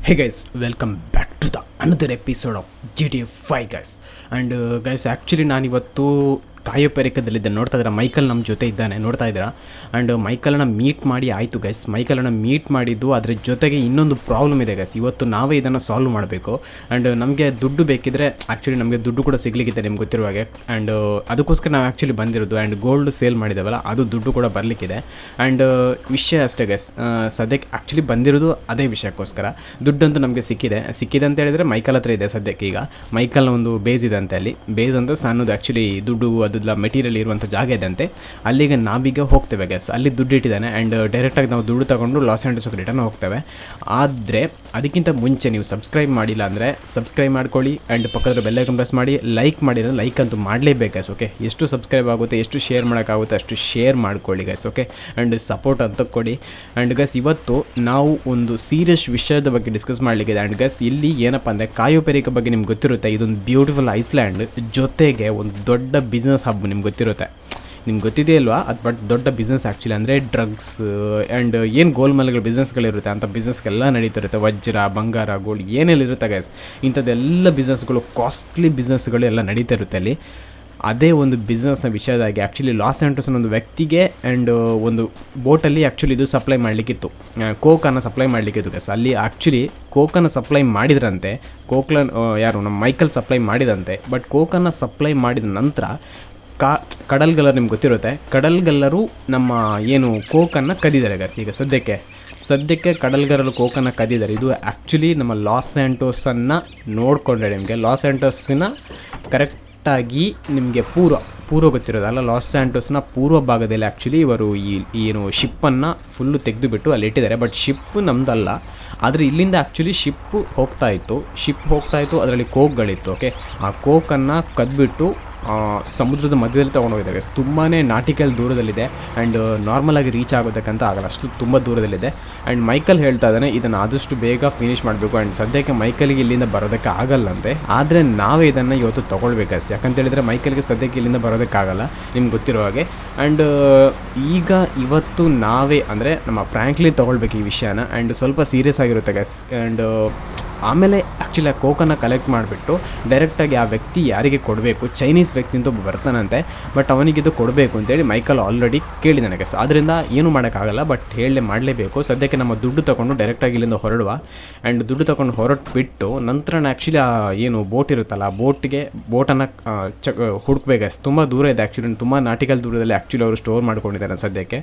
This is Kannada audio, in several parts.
Hey guys, welcome back to the another episode of GTA 5 guys. And guys actually ನಾನಿವತ್ತು ಕಾಯೋಪೆರಿಕದಲ್ಲಿದ್ದೆ ನೋಡ್ತಾ ಇದ್ದೀರಾ ಮೈಕಲ್ ನಮ್ಮ ಜೊತೆ ಇದ್ದಾನೆ ನೋಡ್ತಾ ಇದ್ದೀರಾ ಆ್ಯಂಡ್ ಮೈಕಲನ್ನ ಮೀಟ್ ಮಾಡಿ ಆಯಿತು ಗೈಸ್ ಮೈಕಲನ್ನ ಮೀಟ್ ಮಾಡಿದ್ದು ಅದ್ರ ಜೊತೆಗೆ ಇನ್ನೊಂದು ಪ್ರಾಬ್ಲಮ್ ಇದೆ ಗೈಸ್ ಇವತ್ತು ನಾವೇ ಇದನ್ನು ಸಾಲ್ವ್ ಮಾಡಬೇಕು ಆ್ಯಂಡ್ ನಮಗೆ ದುಡ್ಡು ಬೇಕಿದ್ರೆ ಆ್ಯಕ್ಚುಲಿ ನಮಗೆ ದುಡ್ಡು ಕೂಡ ಸಿಗ್ಲಿಕ್ಕಿದೆ ನಿಮ್ಗೆ ಗೊತ್ತಿರುವ ಹಾಗೆ ಆ್ಯಂಡ್ ಅದಕ್ಕೋಸ್ಕರ ನಾವು ಆ್ಯಕ್ಚುಲಿ ಬಂದಿರೋದು ಆ್ಯಂಡ್ ಗೋಲ್ಡ್ ಸೇಲ್ ಮಾಡಿದ್ದೇವಲ್ಲ ಅದು ದುಡ್ಡು ಕೂಡ ಬರಲಿಕ್ಕಿದೆ ಆ್ಯಂಡ್ ವಿಷಯ ಅಷ್ಟೇ ಗೈಸ್ ಸದ್ಯಕ್ಕೆ ಆ್ಯಕ್ಚುಲಿ ಬಂದಿರೋದು ಅದೇ ವಿಷಯಕ್ಕೋಸ್ಕರ ದುಡ್ಡಂತೂ ನಮಗೆ ಸಿಕ್ಕಿದೆ ಸಿಕ್ಕಿದೆ ಅಂತ ಹೇಳಿದ್ರೆ ಮೈಕಲ್ ಹತ್ರ ಇದೆ ಸದ್ಯಕ್ಕೆ ಈಗ ಮೈಕಲ್ನ ಒಂದು ಬೇಸ್ ಇದೆ ಅಂತೆ ಅಲ್ಲಿ ಬೇಸ್ ಅಂತ ಸಣ್ಣದು ಆ್ಯಕ್ಚುಲಿ ದುಡ್ಡು ಅದೆಲ್ಲ ಮೆಟೀರಿಯಲ್ ಇರುವಂಥ ಜಾಗ ಇದೆ ಅಂತೆ ಅಲ್ಲಿಗೆ ನಾವೀಗ ಹೋಗ್ತೇವೆ ಗ್ಯಾಸ್ ಅಲ್ಲಿ ದುಡ್ಡು ಇಟ್ಟಿದ್ದಾನೆ ಆ್ಯಂಡ್ ಡೈರೆಕ್ಟಾಗಿ ನಾವು ದುಡ್ಡು ತಗೊಂಡು ಲಾಸ್ ಆ್ಯಂಡಲ್ಸ್ಗೆ ರಿಟರ್ನ್ ಹೋಗ್ತೇವೆ ಆದರೆ ಅದಕ್ಕಿಂತ ಮುಂಚೆ ನೀವು ಸಬ್ಸ್ಕ್ರೈಬ್ ಮಾಡಿಲ್ಲ ಅಂದರೆ ಸಬ್ಸ್ಕ್ರೈಬ್ ಮಾಡ್ಕೊಳ್ಳಿ ಆ್ಯಂಡ್ ಪಕ್ಕದ ಬೆಲ್ಲೈಕನ್ ಪ್ರೆಸ್ ಮಾಡಿ ಲೈಕ್ ಮಾಡಿದ್ರೆ ಲೈಕ್ ಅಂತೂ ಮಾಡಲೇಬೇಕು ಗೈಸ್ ಓಕೆ ಎಷ್ಟು ಸಬ್ಸ್ಕ್ರೈಬ್ ಆಗುತ್ತೆ ಎಷ್ಟು ಶೇರ್ ಮಾಡೋಕ್ಕಾಗುತ್ತೆ ಅಷ್ಟು ಶೇರ್ ಮಾಡ್ಕೊಳ್ಳಿ ಗೈಸ್ ಓಕೆ ಆ್ಯಂಡ್ ಸಪೋರ್ಟ್ ಅಂತ ಕೊಡಿ ಆ್ಯಂಡ್ ಗೈಸ್ ಇವತ್ತು ನಾವು ಒಂದು ಸೀರಿಯಸ್ ವಿಷಯದ ಬಗ್ಗೆ ಡಿಸ್ಕಸ್ ಮಾಡಲಿಕ್ಕಿದೆ ಆ್ಯಂಡ್ ಗೈಸ್ ಇಲ್ಲಿ ಏನಪ್ಪ ಅಂದರೆ ಕಾಯೋಪೆರಿಕ ಬಗ್ಗೆ ನಿಮ್ಗೆ ಗೊತ್ತಿರುತ್ತೆ ಇದೊಂದು ಬ್ಯೂಟಿಫುಲ್ ಐಸ್ಲ್ಯಾಂಡ್ ಜೊತೆಗೆ ಒಂದು ದೊಡ್ಡ ಬಿಸ್ನೆಸ್ ಹಬ್ ನಿಮ್ಗೆ ಗೊತ್ತಿರುತ್ತೆ ನಿಮ್ಗೆ ಗೊತ್ತಿದೆ ಅಲ್ವಾ ಅದು ಬಟ್ ದೊಡ್ಡ ಬಿಸ್ನೆಸ್ ಆ್ಯಕ್ಚುಲಿ ಅಂದರೆ ಡ್ರಗ್ಸ್ ಆ್ಯಂಡ್ ಏನು ಗೋಲ್ಮಾಲ್ಗಳ ಬಿಸ್ನೆಸ್ಗಳಿರುತ್ತೆ ಅಂಥ ಬಿಸ್ನೆಸ್ಗೆಲ್ಲ ನಡೀತಿರುತ್ತೆ ವಜ್ರ ಬಂಗಾರ ಗೋಲ್ಡ್ ಏನೆಲ್ಲ ಇರುತ್ತೆ ಗೈಸ್ ಇಂಥದ್ದೆಲ್ಲ ಬಿಸ್ನೆಸ್ಗಳು ಕಾಸ್ಟ್ಲಿ ಬಿಸ್ನೆಸ್ಗಳು ಎಲ್ಲ ನಡೀತಾ ಇರುತ್ತೆ ಅಲ್ಲಿ ಅದೇ ಒಂದು ಬಿಸ್ನೆಸ್ನ ವಿಷಯದಾಗಿ ಆ್ಯಕ್ಚುಲಿ ಲಾಸ್ ಆ್ಯಂಟೋಸ್ನ ಒಂದು ವ್ಯಕ್ತಿಗೆ ಆ್ಯಂಡ್ ಒಂದು ಬೋಟಲ್ಲಿ ಆ್ಯಕ್ಚುಲಿ ಇದು ಸಪ್ಲೈ ಮಾಡಲಿಕ್ಕಿತ್ತು ಕೋಕನ್ನು ಸಪ್ಲೈ ಮಾಡಲಿಕ್ಕಿತ್ತು ಗಸ್ ಅಲ್ಲಿ ಆ್ಯಕ್ಚುಲಿ ಕೋಕನ್ನು ಸಪ್ಲೈ ಮಾಡಿದ್ರಂತೆ ಕೋಕ್ಲನ್ ಯಾರು ನಮ್ಮ ಮೈಕಲ್ ಸಪ್ಲೈ ಮಾಡಿದಂತೆ ಬಟ್ ಕೋಕನ್ನು ಸಪ್ಲೈ ಮಾಡಿದ ನಂತರ ಕಾ ಕಡಲ್ಗಲ್ಲರ್ ನಿಮ್ಗೆ ಗೊತ್ತಿರುತ್ತೆ ಕಡಲ್ಗಲ್ಲರು ನಮ್ಮ ಏನು ಕೋಕನ್ನು ಕದಿದ್ದಾರೆ ಗಸ್ ಈಗ ಸದ್ಯಕ್ಕೆ ಸದ್ಯಕ್ಕೆ ಕಡಲ್ಗರಲು ಕೋಕನ್ನು ಕದಿದ್ದಾರೆ ಇದು ಆ್ಯಕ್ಚುಲಿ ನಮ್ಮ ಲಾಸ್ ಆ್ಯಂಟೋಸನ್ನು ನೋಡಿಕೊಂಡ್ರೆ ನಿಮಗೆ ಲಾಸ್ ಆ್ಯಂಟೋಸಿನ ಕರೆಕ್ಟಾಗಿ ನಿಮಗೆ ಪೂರ್ವ ಪೂರ್ವ ಗೊತ್ತಿರೋದಲ್ಲ ಲಾಸ್ ಆ್ಯಂಟೋಸ್ನ ಪೂರ್ವ ಭಾಗದಲ್ಲಿ ಆ್ಯಕ್ಚುಲಿ ಇವರು ಈ ಏನು ಶಿಪ್ಪನ್ನು ಫುಲ್ಲು ತೆಗೆದುಬಿಟ್ಟು ಅಲ್ಲಿ ಇಟ್ಟಿದ್ದಾರೆ ಬಟ್ ಶಿಪ್ ನಮ್ಮದಲ್ಲ ಆದರೆ ಇಲ್ಲಿಂದ ಆ್ಯಕ್ಚುಲಿ ಶಿಪ್ಪು ಹೋಗ್ತಾ ಇತ್ತು ಶಿಪ್ ಹೋಗ್ತಾ ಇತ್ತು ಅದರಲ್ಲಿ ಕೋಕ್ಗಳಿತ್ತು ಓಕೆ ಆ ಕೋಕನ್ನು ಕದ್ಬಿಟ್ಟು ಸಮುದ್ರದ ಮಧ್ಯದಲ್ಲಿ ತೊಗೊಂಡೋಗಿದ್ದಾರೆ ತುಂಬಾ ನಾಟಿಕಲ್ ದೂರದಲ್ಲಿದೆ ಆ್ಯಂಡ್ ನಾರ್ಮಲಾಗಿ ರೀಚ್ ಆಗೋದಕ್ಕಂತ ಆಗಲ್ಲ ಅಷ್ಟು ತುಂಬ ದೂರದಲ್ಲಿದೆ ಆ್ಯಂಡ್ ಮೈಕಲ್ ಹೇಳ್ತಾ ಇದ್ದಾನೆ ಇದನ್ನು ಆದಷ್ಟು ಬೇಗ ಫಿನಿಷ್ ಮಾಡಬೇಕು ಆ್ಯಂಡ್ ಸದ್ಯಕ್ಕೆ ಮೈಕಲ್ಗೆ ಇಲ್ಲಿಂದ ಬರೋದಕ್ಕೆ ಆಗಲ್ಲಂತೆ ಆದರೆ ನಾವೇ ಇದನ್ನು ಇವತ್ತು ತೊಗೊಳ್ಬೇಕಸ್ ಯಾಕಂತೇಳಿದರೆ ಮೈಕಲ್ಗೆ ಸದ್ಯಕ್ಕೆ ಇಲ್ಲಿಂದ ಬರೋದಕ್ಕಾಗಲ್ಲ ನಿಮ್ಗೆ ಗೊತ್ತಿರೋ ಹಾಗೆ ಆ್ಯಂಡ್ ಈಗ ಇವತ್ತು ನಾವೇ ಅಂದರೆ ನಮ್ಮ ಫ್ರ್ಯಾಂಕ್ಲಿ ತೊಗೊಳ್ಬೇಕು ಈ ವಿಷಯನ ಆ್ಯಂಡ್ ಸ್ವಲ್ಪ ಸೀರಿಯಸ್ ಆಗಿರುತ್ತೆ ಗಸ್ ಆ್ಯಂಡ್ ಆಮೇಲೆ ಆ್ಯಕ್ಚುಲಿ ಆ ಕೋಕನ್ನು ಕಲೆಕ್ಟ್ ಮಾಡಿಬಿಟ್ಟು ಡೈರೆಕ್ಟಾಗಿ ಆ ವ್ಯಕ್ತಿ ಯಾರಿಗೆ ಕೊಡಬೇಕು ಚೈನೀಸ್ ವ್ಯಕ್ತಿ ಅಂತ ಒಬ್ಬ ಬರ್ತಾನಂತೆ ಬಟ್ ಅವನಿಗಿದು ಕೊಡಬೇಕು ಅಂತೇಳಿ ಮೈಕಲ್ ಆಲ್ರೆಡಿ ಕೇಳಿದ್ದಾನೆ ಗಸ್ ಅದರಿಂದ ಏನು ಮಾಡೋಕ್ಕಾಗಲ್ಲ ಬಟ್ ಹೇಳಲೇ ಮಾಡಲೇಬೇಕು ಸದ್ಯಕ್ಕೆ ನಮ್ಮ ದುಡ್ಡು ತೊಗೊಂಡು ಡೈರೆಕ್ಟಾಗಿ ಇಲ್ಲಿಂದ ಹೊರಡುವ ಆ್ಯಂಡ್ ದುಡ್ಡು ತೊಗೊಂಡು ಹೊರಟು ಬಿಟ್ಟು ನಂತರ ಆ್ಯಕ್ಚುಲಿ ಆ ಏನು ಬೋಟ್ ಇರುತ್ತಲ್ಲ ಆ ಬೋಟ್ಗೆ ಬೋಟನ್ನು ಚ ಹುಡುಕ್ಬೇಕು ತುಂಬ ದೂರ ಇದೆ ಆ್ಯಕ್ಚುಲಿ ತುಂಬ ನಾಟಿಕಲ್ ದೂರದಲ್ಲಿ ಆ್ಯಕ್ಚುಲಿ ಅವರು ಸ್ಟೋರ್ ಮಾಡ್ಕೊಂಡಿದ್ದಾರೆ ಸದ್ಯಕ್ಕೆ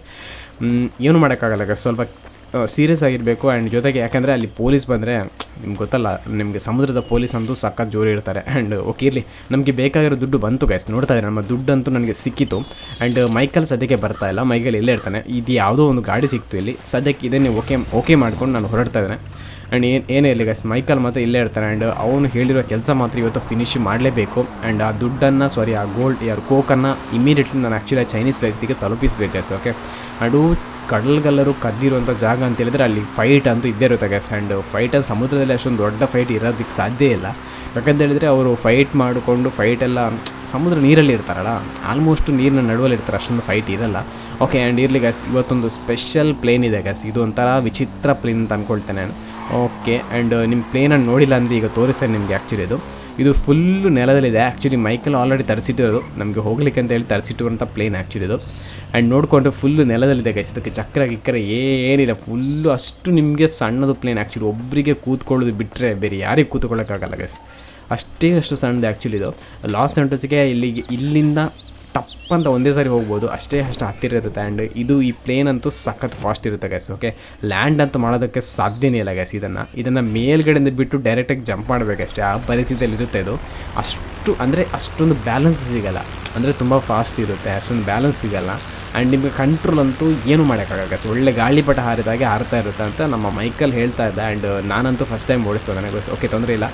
ಏನು ಮಾಡೋಕ್ಕಾಗಲ್ಲ ಗಸ್ ಸ್ವಲ್ಪ ಸೀರಿಯಸ್ ಆಗಿರಬೇಕು ಆ್ಯಂಡ್ ಜೊತೆಗೆ ಯಾಕಂದರೆ ಅಲ್ಲಿ ಪೊಲೀಸ್ ಬಂದರೆ ನಿಮ್ಗೆ ಗೊತ್ತಲ್ಲ ನಿಮಗೆ ಸಮುದ್ರದ ಪೊಲೀಸ್ ಅಂತೂ ಸಖತ್ ಜೋರು ಇರ್ತಾರೆ ಆ್ಯಂಡ್ ಓಕೆ ಇರಲಿ ನಮಗೆ ಬೇಕಾಗಿರೋ ದುಡ್ಡು ಬಂತು ಗೈಸ್ ನೋಡ್ತಾ ಇದ್ದಾರೆ ನಮ್ಮ ದುಡ್ಡಂತೂ ನನಗೆ ಸಿಕ್ಕಿತು ಆ್ಯಂಡ್ ಮೈಕಲ್ ಸದ್ಯಕ್ಕೆ ಬರ್ತಾ ಇಲ್ಲ ಮೈಕಲ್ ಇಲ್ಲೇ ಇರ್ತಾನೆ ಇದು ಯಾವುದೋ ಒಂದು ಗಾಡಿ ಸಿಕ್ತು ಇಲ್ಲಿ ಸದ್ಯಕ್ಕೆ ಇದನ್ನೇ ಓಕೆ ಓಕೆ ಮಾಡ್ಕೊಂಡು ನಾನು ಹೊರಡ್ತಾ ಇದ್ದೇನೆ ಆ್ಯಂಡ್ ಏನು ಏನೇ ಇರಲಿ ಗೈಸ್ ಮೈಕಲ್ ಮಾತ್ರ ಇಲ್ಲೇ ಇರ್ತಾನೆ ಆ್ಯಂಡ್ ಅವನು ಹೇಳಿರೋ ಕೆಲಸ ಮಾತ್ರ ಇವತ್ತು ಫಿನಿಶ್ ಮಾಡಲೇಬೇಕು ಆ್ಯಂಡ್ ಆ ದುಡ್ಡನ್ನು ಸಾರಿ ಆ ಗೋಲ್ಡ್ ಯಾರು ಕೋಕನ್ನು ಇಮಿಡಿಯೇಟ್ಲಿ ನಾನು ಆ್ಯಕ್ಚುಲಿ ಆ ಚೈನೀಸ್ ವ್ಯಕ್ತಿಗೆ ತಲುಪಿಸ್ಬೇಕು ಗೈಸ್ ಓಕೆ ಅದು ಕಡಲ್ಗಲ್ಲರು ಕದ್ದಿರುವಂಥ ಜಾಗ ಅಂತ ಹೇಳಿದ್ರೆ ಅಲ್ಲಿ ಫೈಟ್ ಅಂತೂ ಇದ್ದೇ ಇರುತ್ತೆ ಗೈಸ್ ಆ್ಯಂಡ್ ಫೈಟಲ್ಲಿ ಸಮುದ್ರದಲ್ಲಿ ಅಷ್ಟೊಂದು ದೊಡ್ಡ ಫೈಟ್ ಇರೋದಕ್ಕೆ ಸಾಧ್ಯ ಇಲ್ಲ ಯಾಕಂತ ಹೇಳಿದರೆ ಅವರು ಫೈಟ್ ಮಾಡಿಕೊಂಡು ಫೈಟೆಲ್ಲ ಸಮುದ್ರ ನೀರಲ್ಲಿ ಇರ್ತಾರಲ್ಲ ಆಲ್ಮೋಸ್ಟ್ ನೀರಿನ ನಡುವಲ್ಲಿ ಇರ್ತಾರೆ ಅಷ್ಟೊಂದು ಫೈಟ್ ಇರಲ್ಲ ಓಕೆ ಆ್ಯಂಡ್ ಇರಲಿ ಗೈಸ್ ಇವತ್ತೊಂದು ಸ್ಪೆಷಲ್ ಪ್ಲೇನ್ ಇದೆ ಗೈಸ್ ಇದು ಒಂಥರ ವಿಚಿತ್ರ ಪ್ಲೇನ್ ಅಂತ ಅಂದ್ಕೊಳ್ತೇನೆ ನಾನು ಓಕೆ ಆ್ಯಂಡ್ ನಿಮ್ಮ ಪ್ಲೇನನ್ನು ನೋಡಿಲ್ಲ ಅಂದರೆ ಈಗ ತೋರಿಸ್ತೇನೆ ನಿಮಗೆ ಆ್ಯಕ್ಚುಲಿ ಇದು ಇದು ಫುಲ್ಲು ನೆಲದಲ್ಲಿದೆ ಆ್ಯಕ್ಚುಲಿ ಮೈಕಲ್ ಆಲ್ರೆಡಿ ತರಿಸಿಟ್ಟಿರೋದು ನಮಗೆ ಹೋಗ್ಲಿಕ್ಕೆ ಅಂತ ಹೇಳಿ ತರಿಸಿಟ್ಟಿರುವಂಥ ಪ್ಲೇನ್ ಆ್ಯಕ್ಚುಲಿ ಇದು ಆ್ಯಂಡ್ ನೋಡಿಕೊಂಡ್ರೆ ಫುಲ್ಲು ನೆಲದಲ್ಲಿದೆ ಗೈಸ್ ಇದಕ್ಕೆ ಚಕ್ರ ಗಿಕ್ಕರ ಏನಿಲ್ಲ ಫುಲ್ಲು ಅಷ್ಟು ನಿಮಗೆ ಸಣ್ಣದು ಪ್ಲೇನ್ ಆ್ಯಕ್ಚುಲಿ ಒಬ್ಬರಿಗೆ ಕೂತ್ಕೊಳ್ಳೋದು ಬಿಟ್ಟರೆ ಬೇರೆ ಯಾರಿಗೆ ಕೂತ್ಕೊಳ್ಳೋಕ್ಕಾಗಲ್ಲ ಗೈಸ್ ಅಷ್ಟೇ ಅಷ್ಟು ಸಣ್ಣದು ಆ್ಯಕ್ಚುಲಿ ಇದು ಲಾಸ್ ಆ್ಯಂಟೋಸ್ಗೆ ಇಲ್ಲಿಗೆ ಇಲ್ಲಿಂದ ಟಪ್ ಅಂತ ಒಂದೇ ಸಾರಿ ಹೋಗ್ಬೋದು ಅಷ್ಟೇ ಅಷ್ಟು ಹತ್ತಿರ ಇರುತ್ತೆ ಆ್ಯಂಡ್ ಇದು ಈ ಪ್ಲೇನ್ ಅಂತೂ ಸಖತ್ ಫಾಸ್ಟ್ ಇರುತ್ತೆ ಗ್ಯಾಸ್ ಓಕೆ ಲ್ಯಾಂಡ್ ಅಂತೂ ಮಾಡೋದಕ್ಕೆ ಸಾಧ್ಯನೇ ಇಲ್ಲ ಗ್ಯಾಸ್ ಇದನ್ನು ಇದನ್ನು ಮೇಲ್ಗಡೆಯಿಂದ ಬಿಟ್ಟು ಡೈರೆಕ್ಟಾಗಿ ಜಂಪ್ ಮಾಡಬೇಕಷ್ಟೇ ಆ ಪರಿಸ್ಥಿತಿಯಲ್ಲಿ ಇರುತ್ತೆ ಇದು ಅಷ್ಟು ಅಂದರೆ ಅಷ್ಟೊಂದು ಬ್ಯಾಲೆನ್ಸ್ ಸಿಗಲ್ಲ ಅಂದರೆ ತುಂಬ ಫಾಸ್ಟ್ ಇರುತ್ತೆ ಅಷ್ಟೊಂದು ಬ್ಯಾಲೆನ್ಸ್ ಸಿಗಲ್ಲ ಆ್ಯಂಡ್ ನಿಮಗೆ ಕಂಟ್ರೋಲ್ ಅಂತೂ ಏನು ಮಾಡೋಕ್ಕಾಗಲ್ಲ ಗ್ಯಾಸ್ ಒಳ್ಳೆ ಗಾಳಿಪಟ ಹಾರಿದಾಗೆ ಹಾರ್ತಾ ಇರುತ್ತೆ ಅಂತ ನಮ್ಮ ಮೈಕಲ್ ಹೇಳ್ತಾ ಇದ್ದ ಆ್ಯಂಡ್ ನಾನಂತೂ ಫಸ್ಟ್ ಟೈಮ್ ಓಡಿಸ್ತಾ ಇದ್ದಾನೆ ಓಕೆ ತೊಂದರೆ ಇಲ್ಲ